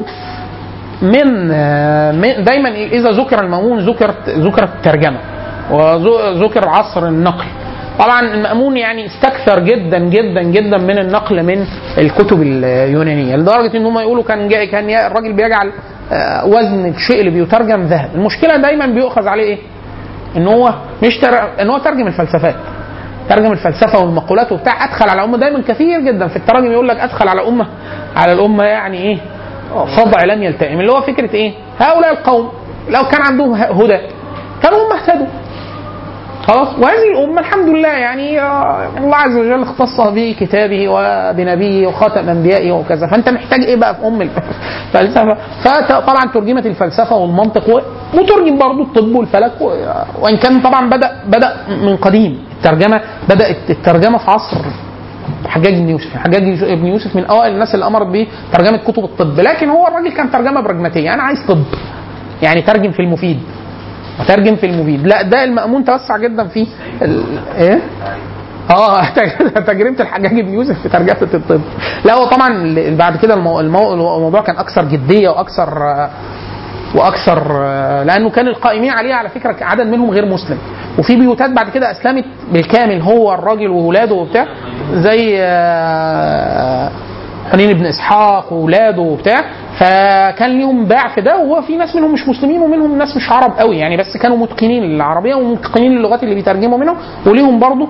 من آه، من- دايما اذا ذكر المأمون ذكرت ذكرت الترجمه وذكر عصر النقل طبعا المأمون يعني استكثر جدا جدا جدا من النقل من الكتب اليونانيه لدرجه ان هم يقولوا كان جاي كان يا- الراجل بيجعل آه، وزن الشيء اللي بيترجم ذهب المشكله دايما بيؤخذ عليه ايه ان هو مش تر... ان هو ترجم الفلسفات ترجم الفلسفه والمقولات وبتاع ادخل على امه دايما كثير جدا في التراجم يقول لك ادخل على امه على الامه يعني ايه فضع لم يلتئم اللي هو فكره ايه هؤلاء القوم لو كان عندهم هدى كانوا هم اهتدوا خلاص وهذه الأمة الحمد لله يعني آه، الله عز وجل اختص بكتابه وبنبيه وخاتم أنبيائه وكذا فأنت محتاج إيه بقى في أم الفلسفة فطبعا ترجمت الفلسفة والمنطق و- وترجم برضو الطب والفلك و- وإن كان طبعا بدأ بدأ من قديم الترجمة بدأت الترجمة في عصر حجاج بن يوسف حجاج بن يوسف من اوائل الناس اللي امرت بترجمه كتب الطب لكن هو الراجل كان ترجمه براجماتيه انا عايز طب يعني ترجم في المفيد وترجم في المفيد لا ده المأمون توسع جدا في ال... ايه اه تجربه الحجاج بن يوسف في ترجمه الطب لا هو طبعا بعد كده المو... المو... الموضوع كان اكثر جديه واكثر آه، واكثر آه، لانه كان القائمين عليه على فكره عدد منهم غير مسلم وفي بيوتات بعد كده اسلمت بالكامل هو الراجل واولاده وبتاع زي آه، حنين بن اسحاق واولاده وبتاع فكان ليهم باع في ده وهو في ناس منهم مش مسلمين ومنهم ناس مش عرب قوي يعني بس كانوا متقنين للعربيه ومتقنين للغات اللي بيترجموا منهم وليهم برضه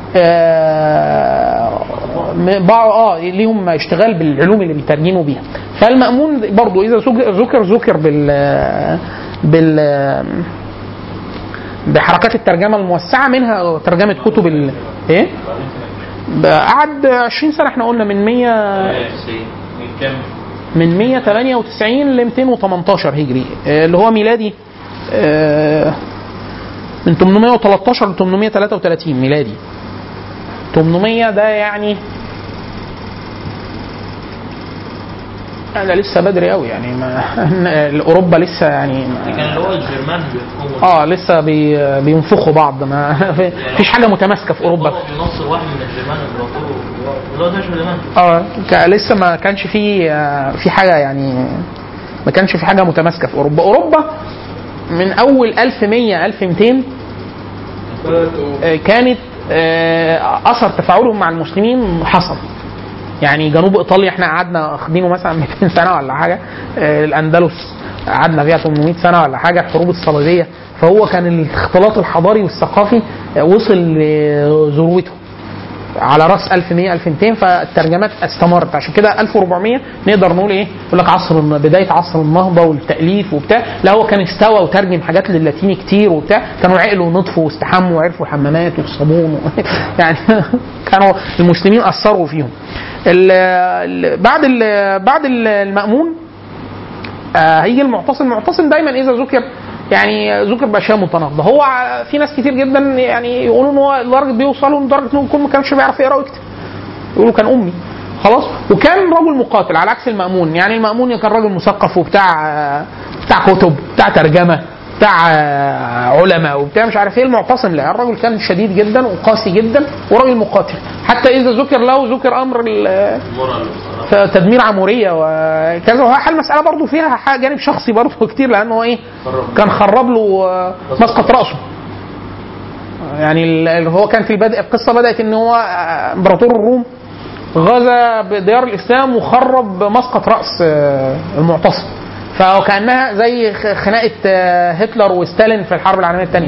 آه م- بعض اه ليهم اشتغال بالعلوم اللي بيترجموا بيها فالمأمون برضه اذا ذك- ذكر ذكر بال بال بحركات الترجمه الموسعه منها ترجمه كتب ال ايه قعد 20 سنه احنا قلنا من 100 كام من 198 ل 218 هجري آه، اللي هو ميلادي آه، من 813 ل 833 ميلادي 800 ده يعني ده لسه بدري قوي يعني ما اوروبا لسه يعني كان ما اللي هو الجرمان بيحكموا اه لسه بي بينفخوا بعض ما في- فيش حاجه متماسكه في اوروبا بينصر واحد من الجرمان امبراطور اللي هو ده جرمان اه ك- لسه ما كانش في آه، في حاجه يعني ما كانش في حاجه متماسكه في اوروبا اوروبا من اول 1100 1200 آه، كانت آه، اثر تفاعلهم مع المسلمين حصل يعني جنوب ايطاليا احنا قعدنا واخدينه مثلا 200 سنه ولا حاجه آه، الاندلس قعدنا فيها 800 سنه ولا حاجه الحروب الصليبيه فهو كان الاختلاط الحضاري والثقافي آه، وصل لذروته على راس 1100 1200 فالترجمات استمرت عشان كده 1400 نقدر نقول ايه يقول لك عصر بدايه عصر النهضه والتاليف وبتاع لا هو كان استوى وترجم حاجات للاتيني كتير وبتاع كانوا عقلوا ونطفوا واستحموا وعرفوا الحمامات والصابون و... يعني كانوا المسلمين اثروا فيهم ال... ال... بعد ال... بعد ال- المامون آه هيجي المعتصم المعتصم دايما اذا ذكر يعني ذكر باشياء متناقضه هو ع- في ناس كتير جدا يعني يقولوا ان هو لدرجه بيوصلوا لدرجه انه يكون ما كانش بيعرف يقرا ويكتب يقولوا كان امي خلاص وكان رجل مقاتل على عكس المامون يعني المامون كان راجل مثقف وبتاع آه، بتاع كتب بتاع ترجمه بتاع آه، علماء وبتاع مش عارف ايه المعتصم لا الراجل كان شديد جدا وقاسي جدا وراجل مقاتل حتى اذا ذكر له ذكر امر ال- مرة بصراحة تدمير عموريه وكذا وهي المساله برضو فيها ح- جانب شخصي برضو كتير لانه ايه كان خرب له آه، مسقط راسه يعني ال- اللي هو كان في البدء القصه بدات ان هو آه، امبراطور الروم غزا بديار الاسلام وخرب مسقط راس آه، المعتصم فكانها زي خ- خناقه آه، هتلر وستالين في الحرب العالميه الثانيه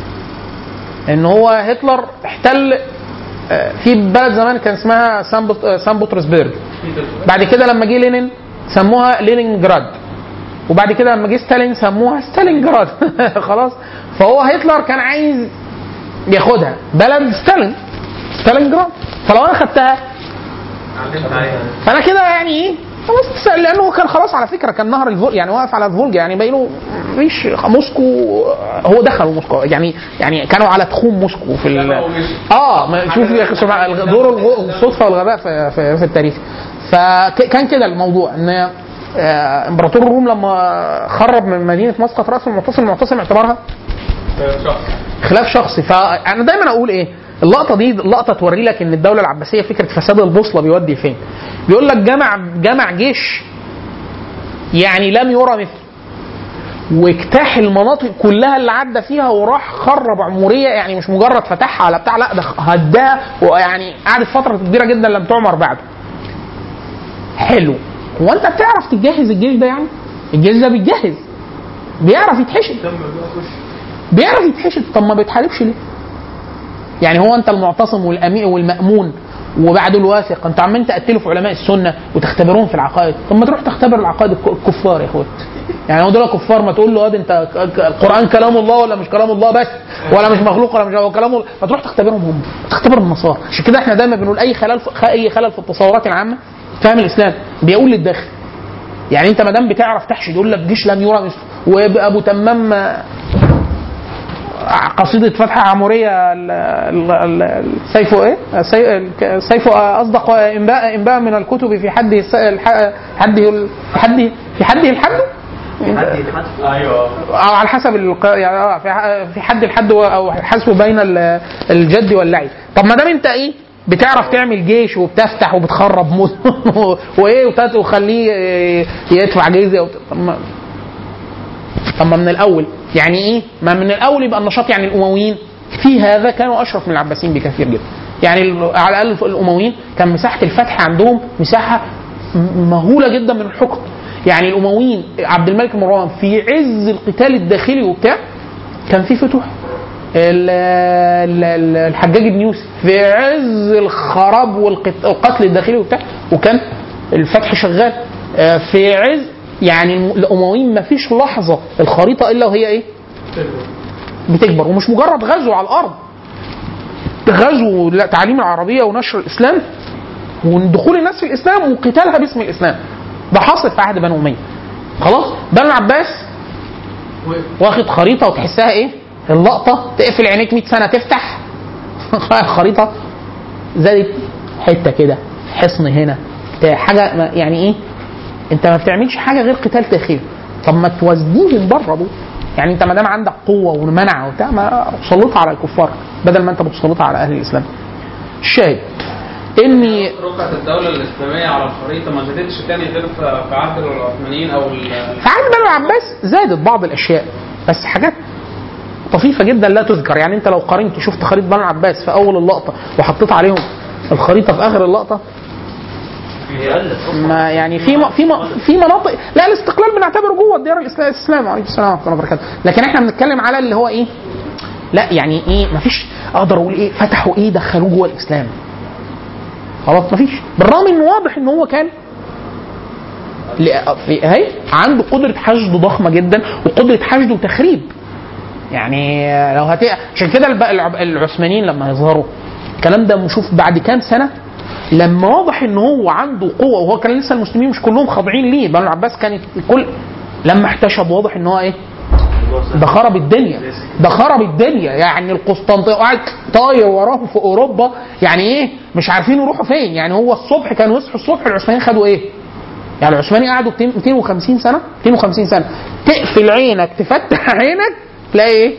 ان هو هتلر احتل آه، في بلد زمان كان اسمها سان بط- آه، سان بطرسبرج بعد كده لما جه لينين سموها لينينجراد وبعد كده لما جه ستالين سموها ستالينجراد خلاص فهو هتلر كان عايز ياخدها بلد ستالين ستالينجراد فلو انا خدتها علمت عليها فانا كده يعني ايه خلاص لانه كان خلاص على فكره كان نهر الفولجا يعني واقف على الفولجا يعني باين له مفيش موسكو هو دخل موسكو يعني يعني كانوا على تخوم موسكو في ال... اه ما- شوف يا اخي سبحان- دور الغ- الصدفه والغباء في, في, في التاريخ فكان كده الموضوع ان آه، امبراطور الروم لما خرب من مدينه مسقط راس المعتصم المعتصم اعتبرها خلاف شخصي فانا دايما اقول ايه اللقطه دي لقطه توري لك ان الدوله العباسيه فكره فساد البوصله بيودي فين بيقول لك جمع جمع جيش يعني لم يرى مثله واجتاح المناطق كلها اللي عدى فيها وراح خرب عموريه يعني مش مجرد فتحها ولا بتاع لا ده هداها ويعني قعدت فتره كبيره جدا لم تعمر بعده. حلو هو انت بتعرف تجهز الجيش ده يعني؟ الجيش ده بيتجهز بيعرف يتحشد بيعرف يتحشد طب ما بيتحاربش ليه؟ يعني هو انت المعتصم والامين والمامون وبعد الواثق انتوا عمالين تقتلوا في علماء السنه وتختبروهم في العقائد طب ما تروح تختبر العقائد الك- الكفار يا اخوات يعني هو دول كفار ما تقول له اه ده انت ك- ك- القران كلام الله ولا مش كلام الله بس ولا مش مخلوق ولا مش هو كلام الله ما تروح تختبرهم هم تختبر النصارى عشان كده احنا دايما بنقول اي خلل في اي خلل في التصورات العامه فهم الاسلام بيقول للداخل يعني انت ما دام بتعرف تحشد يقول لك جيش لم يرى مثله وابو تمام آه، قصيدة فتح عمورية ال- ال- ال- سيف ايه؟ سي- ال- سيف اصدق انباء انباء من الكتب في حد الس- الح- حده ال- في حد في حده الحد؟ ايوه او على حسب الق... يعني اه في ح- في حد الحد و- او حسبه بين ال- الجد واللعب طب ما دام انت ايه بتعرف تعمل جيش وبتفتح وبتخرب مدن و- وايه وتات- وخليه إيه، يدفع جزيه وت... طب ما طب ما من الاول يعني ايه؟ ما من الاول يبقى النشاط يعني الامويين في هذا كانوا اشرف من العباسيين بكثير جدا. يعني ال- على الاقل الامويين كان مساحه الفتح عندهم مساحه م- مهوله جدا من الحكم. يعني الامويين عبد الملك بن مروان في عز القتال الداخلي وبتاع كان في فتوح. ال- ال- ال- الحجاج بن يوسف في عز الخراب والقت- والقتل الداخلي وبتاع وكان الفتح شغال آه، في عز يعني الم- الامويين ما فيش لحظه الخريطه الا وهي ايه؟ بتكبر ومش مجرد غزو على الارض غزو لا، تعليم العربيه ونشر الاسلام ودخول الناس في الاسلام وقتالها باسم الاسلام ده حاصل في عهد بنو اميه خلاص بنو العباس واخد خريطه وتحسها ايه اللقطه تقفل عينيك 100 سنه تفتح خريطه زادت حته كده حصن هنا بتاع حاجه ما- يعني ايه انت ما بتعملش حاجه غير قتال داخلي طب ما توازنيهم بره دول يعني انت ما دام عندك قوه ومنع وبتاع ما سلطها على الكفار بدل ما انت بتسلطها على اهل الاسلام الشاهد اني رقعة الدولة الإسلامية على الخريطة ما زادتش تاني غير في في عهد العثمانيين أو ال- في عهد بنو العباس زادت بعض الاشياء بس حاجات طفيفه جدا لا تذكر يعني انت لو قارنت شفت خريطه بنو العباس في اول اللقطه وحطيت عليهم الخريطه في اخر اللقطه ما يعني في م- في م- في مناطق لا الاستقلال بنعتبره جوه الديار الإسلا- الاسلامي عليكم السلام ورحمه الله وبركاته لكن احنا بنتكلم على اللي هو ايه لا يعني ايه ما فيش اقدر اقول ايه فتحوا ايه دخلوه جوه الاسلام خلاص ما فيش بالرغم انه واضح ان هو كان ل- في اهي عنده قدره حشد ضخمه جدا وقدره حشد وتخريب يعني لو هت عشان كده الب- الع- العثمانيين لما يظهروا الكلام ده نشوف بعد كام سنه لما واضح ان هو عنده قوه وهو كان لسه المسلمين مش كلهم خاضعين ليه بنو العباس كانت الكل لما احتشد واضح ان هو ايه ده خرب الدنيا ده خرب الدنيا يعني القسطنطينيه قاعد طاير وراهم في اوروبا يعني ايه مش عارفين يروحوا فين يعني هو الصبح كانوا يصحوا الصبح العثمانيين خدوا ايه يعني العثمانيين قعدوا 250 سنه 250 سنه تقفل عينك تفتح عينك تلاقي ايه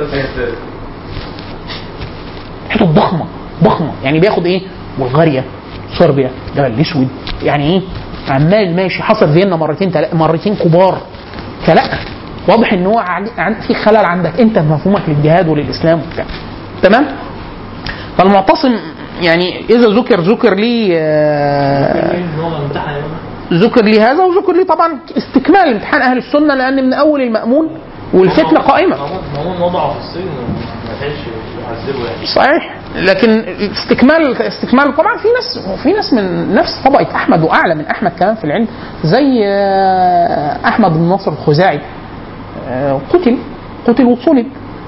حتت ضخمه ضخمه يعني بياخد ايه بلغاريا صربيا جبل الاسود يعني ايه عمال ماشي حصل فيينا مرتين تلا مرتين كبار فلا واضح ان هو عن- عن- في خلل عندك انت في مفهومك للجهاد وللاسلام وبتاع تمام فالمعتصم يعني اذا ذكر ذكر لي آه، ذكر لي هذا وذكر لي طبعا استكمال امتحان اهل السنه لان من اول المامون والفتنه قائمه مامون وضعه في الصين ما لحقش يعذبه يعني صحيح لكن استكمال استكمال طبعا في ناس في ناس من نفس طبقه احمد واعلى من احمد كمان في العلم زي آه، احمد بن ناصر الخزاعي آه، قتل قتل وصلب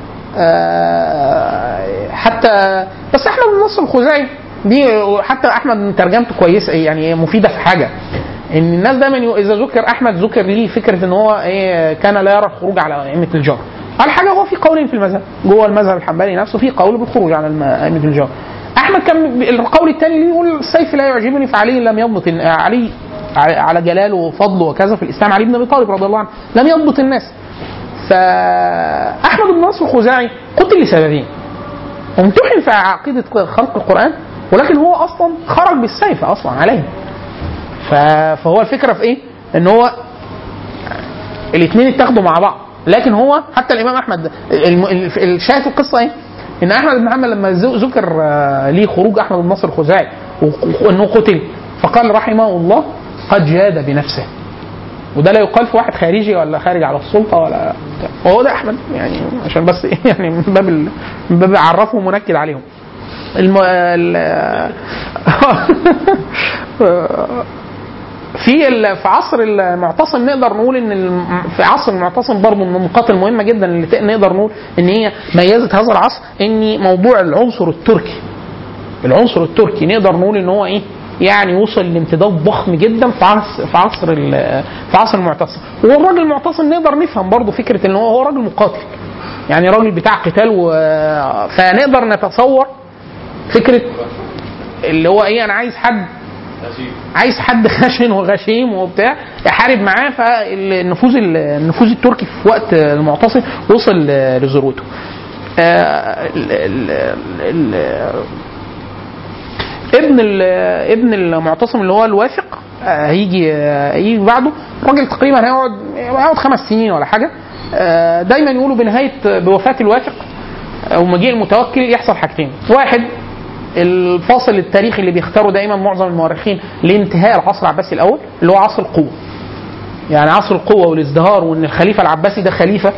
آه، حتى بس احمد بن ناصر الخزاعي دي حتى احمد ترجمته كويسه يعني مفيده في حاجه ان الناس دايما يو- اذا ذكر احمد ذكر ليه فكره ان هو ايه كان لا يرى الخروج على ائمه الجار على حاجه هو في قولين في المذهب جوه المذهب الحنبلي نفسه في قول بالخروج على الم- ائمه الجار احمد كان ب- القول الثاني ليه يقول السيف لا يعجبني فعلي لم يضبط الن- علي ع- على جلاله وفضله وكذا في الاسلام علي بن ابي طالب رضي الله عنه لم يضبط الناس فاحمد بن نصر الخزاعي قتل لسببين وامتحن في عقيده خلق القران ولكن هو اصلا خرج بالسيف اصلا عليه ف- فهو الفكره في ايه؟ ان هو الاثنين اتاخدوا مع بعض لكن هو حتى الامام احمد الم- الف- الشاهد في القصه ايه؟ ان احمد بن محمد لما ذ- ذكر آه، ليه خروج احمد بن نصر الخزاعي و- وانه قتل فقال رحمه الله قد جاد بنفسه وده لا يقال في واحد خارجي ولا خارج على السلطه ولا بتاع. وهو ده احمد يعني عشان بس ايه يعني من باب ال- من باب عرفهم ومنكد عليهم الم... ال... في ال... في عصر المعتصم نقدر نقول ان الم- في عصر المعتصم برضه من النقاط المهمه جدا اللي ت- نقدر نقول ان هي ميزت هذا العصر ان موضوع العنصر التركي العنصر التركي نقدر نقول ان هو ايه يعني وصل لامتداد ضخم جدا في عصر في عصر ال- في عصر المعتصم والراجل المعتصم نقدر نفهم برضه فكره ان هو هو راجل مقاتل يعني راجل بتاع قتال و... فنقدر نتصور فكره اللي هو ايه انا عايز حد عايز حد خشن وغشيم وبتاع يحارب معاه فالنفوذ النفوذ التركي في وقت المعتصم وصل لذروته. آه، ال- ال- ال- ابن ال- ابن المعتصم اللي هو الواثق آه، هيجي آه، هيجي بعده الراجل تقريبا هيقعد هيقعد خمس سنين ولا حاجه آه، دايما يقولوا بنهايه بوفاه الواثق او مجيء المتوكل يحصل حاجتين واحد الفاصل التاريخي اللي بيختاروا دايما معظم المؤرخين لانتهاء العصر العباسي الاول اللي هو عصر القوه يعني عصر القوه والازدهار وان الخليفه العباسي ده خليفه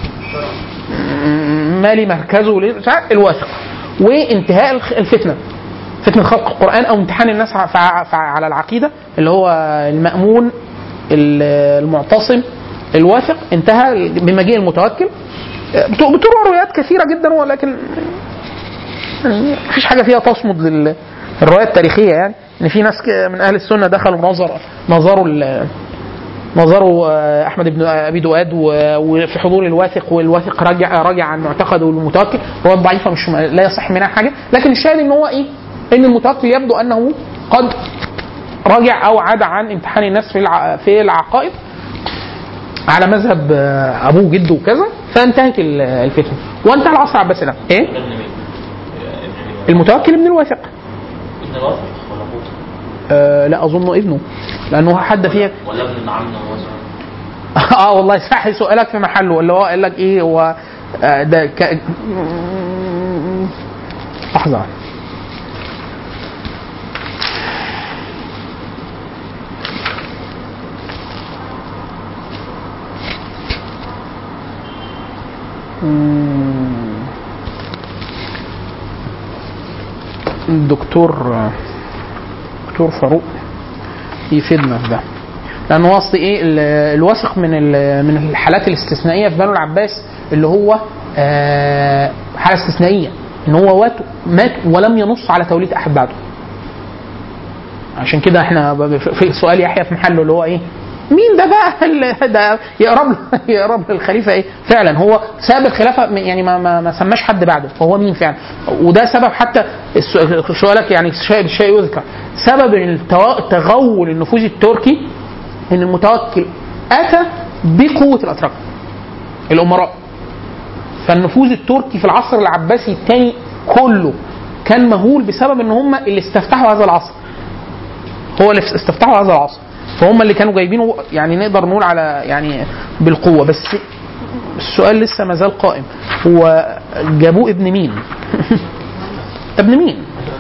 م- مالي مركزه وليه- مش عارف، الواثق وانتهاء الخ- الفتنه فتنه خلق القران او امتحان الناس ع- فع- فع- على العقيده اللي هو المامون ال- المعتصم الواثق انتهى بمجيء المتوكل بت- بتروى روايات كثيره جدا ولكن يعني مفيش حاجه فيها تصمد لل- للروايات التاريخيه يعني ان في ناس ك- من اهل السنه دخلوا نظر نظروا ال- نظروا آه، احمد بن ابي دؤاد و- وفي حضور الواثق والواثق راجع راجع عن معتقده المتوكل روايات ضعيفه مش لا يصح منها حاجه لكن الشاهد ان هو ايه؟ ان المتوكل يبدو انه قد رجع او عاد عن امتحان الناس في الع- في العقائد على مذهب آه، ابوه جده وكذا فانتهت ال- الفتنه وانتهى العصر العباسي ده ايه؟ ابن مين؟ ابن مين؟ المتوكل ابن الواثق ابن الواثق ولا ابوه؟ آه لا اظن ابنه لانه حد فيها ولا ابن عمه مثلا؟ اه والله صح سؤالك في محله اللي هو قال لك ايه هو آه ده ك... لحظه مم. الدكتور دكتور فاروق يفيدنا في ده لان هو اصل ايه ال- الواثق من ال- من الحالات الاستثنائيه في بنو العباس اللي هو آه، حاله استثنائيه ان هو وات مات ولم ينص على توليد احد بعده عشان كده احنا ب- في في سؤال يحيى في محله اللي هو ايه مين ده بقى اللي ده يقرب له يقرب للخليفه ايه فعلا هو ساب الخلافه م- يعني ما ما, ما سماش حد بعده فهو مين فعلا وده سبب حتى الس- سؤالك يعني الشيء الشيء يذكر سبب التوا- تغول النفوذ التركي ان المتوكل اتى بقوه الاتراك الامراء فالنفوذ التركي في العصر العباسي الثاني كله كان مهول بسبب ان هم اللي استفتحوا هذا العصر هو اللي استفتحوا هذا العصر فهم اللي كانوا جايبينه يعني نقدر نقول على يعني بالقوه بس السؤال لسه ما زال قائم هو جابوه ابن مين؟ ابن مين؟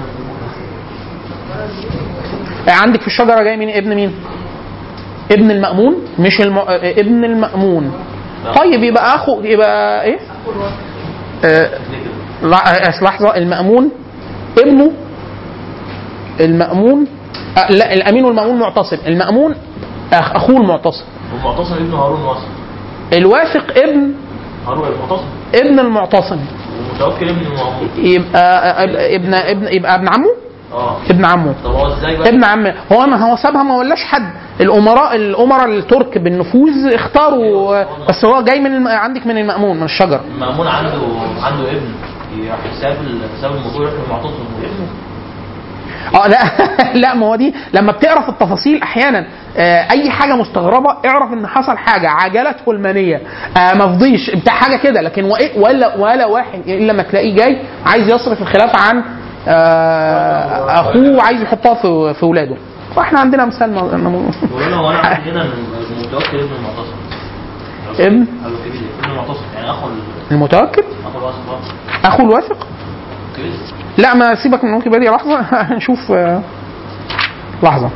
عندك في الشجره جاي مين ابن مين؟ ابن المأمون مش الم... ابن المأمون طيب يبقى اخو يبقى ايه؟ آه لا- آه، لحظه المأمون ابنه المأمون آه لا الامين والمأمون معتصم المأمون أخ اخوه المعتصم والمعتصم ابن هارون واثق الواثق ابن هارون المعتصم ابن المعتصم ومتوكل ابن المعتصم يبقى آه، ابن ابن يبقى ابن عمه اه ابن عمه طب هو ازاي بقى ابن عم هو ما هو سابها ما ولاش حد الامراء الامراء الترك بالنفوذ اختاروا بس هو جاي من الم... عندك من المأمون من الشجر مأمون عنده عنده ابن يروح ساب ال- ساب الموضوع يروح للمعتصم وابنه اه لا لا ما هو دي لما بتقرا في التفاصيل احيانا آه اي حاجه مستغربه اعرف ان حصل حاجه عجلته المنيه آه ما فضيش بتاع حاجه كده لكن وإيه- ولا ولا واحد الا لما تلاقيه جاي عايز يصرف الخلافه عن آه اخوه وعايز يحطها في في اولاده فاحنا عندنا امثال م- م- بيقول له هو انا عندي هنا المتوكل ابن المعتصم ابن قالوا كبير ابن المعتصم يعني اخو ال- المتوكل اخو الواسط اخو الواثق كبير لا ما سيبك من ويكيبيديا لحظه هنشوف آه، لحظه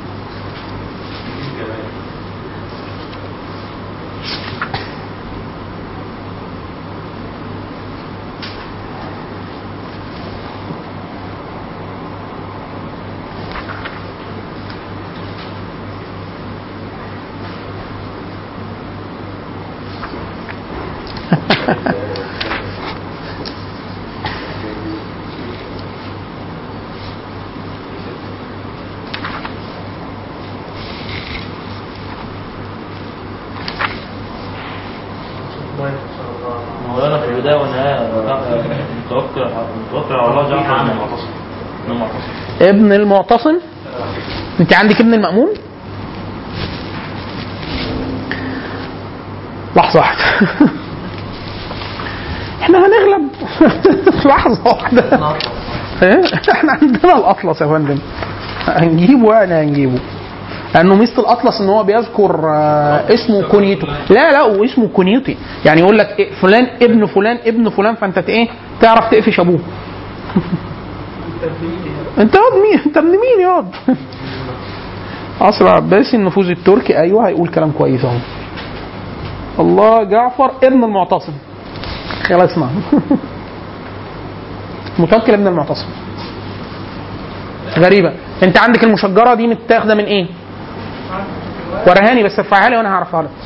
مولانا في البدايه والنهايه متوكل متوكل على الله جعفر ابن المعتصم ابن المعتصم ابن المعتصم انت عندك ابن المأمون لحظة واحدة احنا هنغلب لحظة واحدة إيه؟ احنا عندنا الأطلس يا فندم هنجيبه يعني هنجيبه لانه ميزه الاطلس ان هو بيذكر آه، اسمه كونيته لا لا واسمه كونيتي يعني يقول لك إيه فلان ابن فلان ابن فلان فانت ت- ايه تعرف تقفش ابوه انت ياض مين انت ابن مين ياض عصر العباسي النفوذ التركي ايوه هيقول كلام كويس اهو الله جعفر ابن المعتصم خلاص اسمع متوكل ابن المعتصم غريبة انت عندك المشجرة دي متاخدة من ايه؟ ورهاني بس ارفعها لي وانا هعرفها لك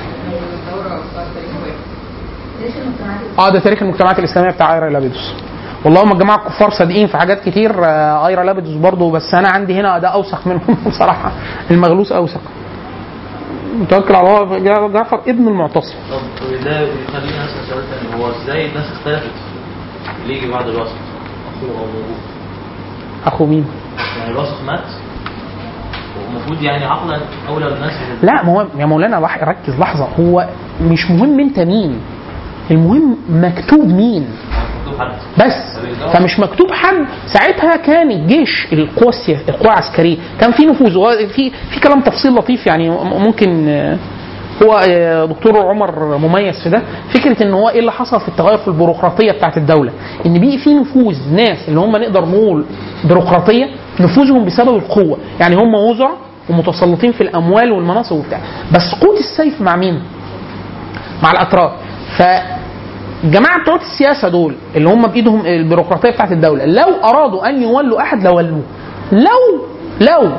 ليش المجتمعات اه ده تاريخ المجتمعات الاسلاميه بتاع ايرا لابيدوس والله هم الجماعه الكفار صادقين في حاجات كتير آه، ايرا لابيدوس برضه بس انا عندي هنا ده اوثق منهم بصراحه المغلوس اوثق متوكل على الله جا- جعفر ابن المعتصم طب ده يخليني اسال سؤال تاني هو ازاي الناس اختلفت اللي يجي بعد الوسط اخوه او موجود اخو مين؟ يعني الوسط مات والمفروض يعني عقلا اولى الناس لا ما هو يا مولانا واحد ركز لحظه هو مش مهم انت مين المهم مكتوب مين مكتوب حد بس فمش مكتوب حد ساعتها كان الجيش القوى السياسية القوى العسكريه كان في نفوذ هو في في كلام تفصيل لطيف يعني م- ممكن آه، هو آه، دكتور عمر مميز في ده فكره ان هو ايه اللي حصل في التغير في البيروقراطيه بتاعت الدوله ان بقي في نفوذ ناس اللي هم نقدر نقول بيروقراطيه نفوذهم بسبب القوه يعني هم وزراء ومتسلطين في الاموال والمناصب وبتاع بس قوه السيف مع مين؟ مع الاتراك فالجماعه بتوع السياسه دول اللي هم بايدهم البيروقراطيه بتاعت الدوله لو ارادوا ان يولوا احد لولوه لو لو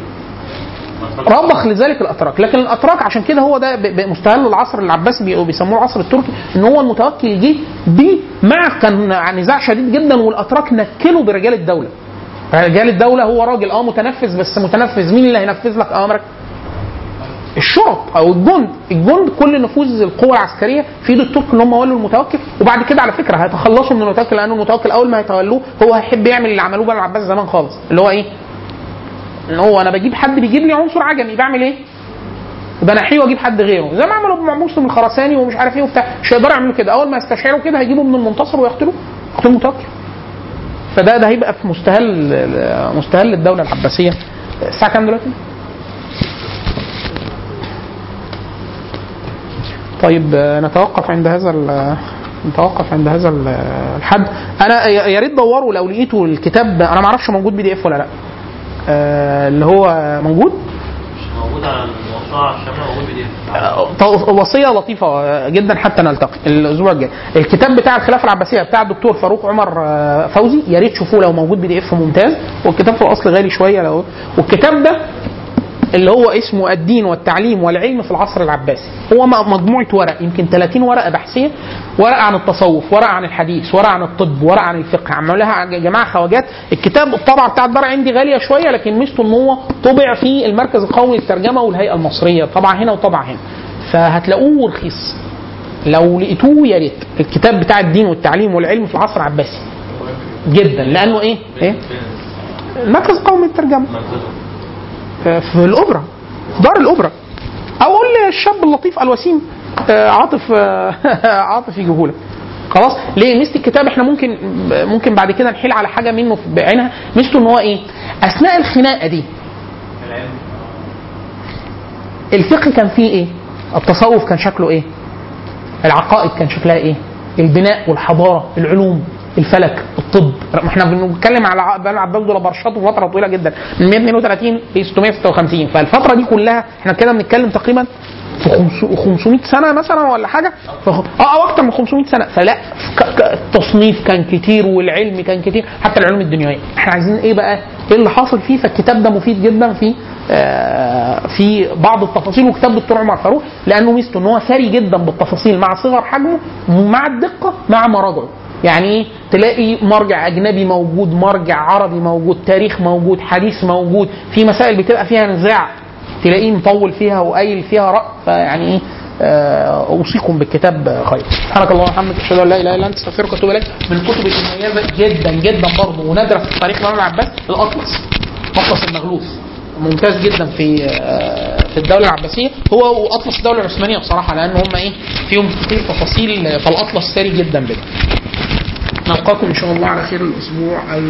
رضخ لذلك الاتراك لكن الاتراك عشان كده هو ده ب- ب- مستهل العصر العباسي بي- بيسموه العصر التركي ان هو المتوكل جه بيه مع كان عن نزاع شديد جدا والاتراك نكلوا برجال الدوله رجال الدوله هو راجل اه متنفذ بس متنفذ مين اللي هينفذ لك امرك الشرط او الجند الجند كل نفوذ القوى العسكريه في ايد الترك اللي هم ولوا المتوكل وبعد كده على فكره هيتخلصوا من المتوكل لان المتوكل اول ما هيتولوه هو هيحب يعمل اللي عملوه بقى العباس زمان خالص اللي هو ايه؟ ان هو انا بجيب حد بيجيب لي عنصر عجمي بعمل ايه؟ بنحيه واجيب حد غيره زي ما عملوا مع مسلم الخرساني ومش عارف ايه وبتاع مش هيقدروا يعملوا كده اول ما يستشعروا كده هيجيبوا من المنتصر ويقتلوه يقتلوا المتوكل فده ده هيبقى في مستهل مستهل الدوله العباسيه الساعه كام دلوقتي؟ طيب آه، نتوقف عند هذا ال- نتوقف عند هذا ال- الحد انا يا يا ريت دوروا لو لقيتوا الكتاب انا ما اعرفش موجود بي دي اف ولا لا آه، اللي هو موجود مش موجود على الموسوعه الشامله موجود بي دي اف ط- وصيه لطيفه جدا حتى نلتقي الاسبوع الجاي الكتاب بتاع الخلافه العباسيه بتاع الدكتور فاروق عمر آه، فوزي يا ريت تشوفوه لو موجود بي دي اف ممتاز والكتاب في الاصل غالي شويه لو والكتاب ده اللي هو اسمه الدين والتعليم والعلم في العصر العباسي هو م- مجموعه ورق يمكن 30 ورقه بحثيه ورقه عن التصوف ورقه عن الحديث ورقه عن الطب ورقه عن الفقه عملوها يا جماعه خواجات الكتاب الطبعه بتاع الدار عندي غاليه شويه لكن ميزته ان هو طبع في المركز القومي للترجمه والهيئه المصريه طبعا هنا وطبعا هنا فهتلاقوه رخيص لو لقيتوه يا ريت الكتاب بتاع الدين والتعليم والعلم في العصر العباسي جدا لانه ايه؟ ايه؟ المركز القومي للترجمه في الاوبرا في دار الاوبرا او قول للشاب اللطيف الوسيم آه، عاطف آه، عاطف يجيبهولك خلاص ليه ميزه الكتاب احنا ممكن ممكن بعد كده نحيل على حاجه منه بعينها ميزته ان هو ايه اثناء الخناقه دي الفقه كان فيه ايه التصوف كان شكله ايه العقائد كان شكلها ايه البناء والحضاره العلوم الفلك الطب ما احنا بنتكلم على بني عباس دول برشاط فتره طويله جدا من 132 ل 656 فالفتره دي كلها احنا كده بنتكلم تقريبا في خمس- 500 سنه مثلا ولا حاجه فخ- اه او اكتر من 500 سنه فلا ك- ك- التصنيف كان كتير والعلم كان كتير حتى العلوم الدنيويه احنا عايزين ايه بقى ايه اللي حاصل فيه فالكتاب ده مفيد جدا في آه، في بعض التفاصيل وكتاب دكتور عمر فاروق لانه ميزته ان هو ثري جدا بالتفاصيل مع صغر حجمه مع الدقه مع مراجعه يعني ايه تلاقي مرجع اجنبي موجود مرجع عربي موجود تاريخ موجود حديث موجود في مسائل بتبقى فيها نزاع تلاقيه مطول فيها وقايل فيها راي فيعني ايه آه، اوصيكم بالكتاب خير سبحانك اللهم وبحمدك اشهد ان لا اله الا انت استغفرك واتوب اليك من الكتب المميزه جدا جدا برضه ونادره في تاريخ الامام العباس الاطلس اطلس المغلوث ممتاز جدا في آه، في الدوله العباسيه هو واطلس الدوله العثمانيه بصراحه لان هم ايه فيهم كتير تفاصيل فالاطلس ثري جدا بده نلقاكم ان شاء الله على خير الاسبوع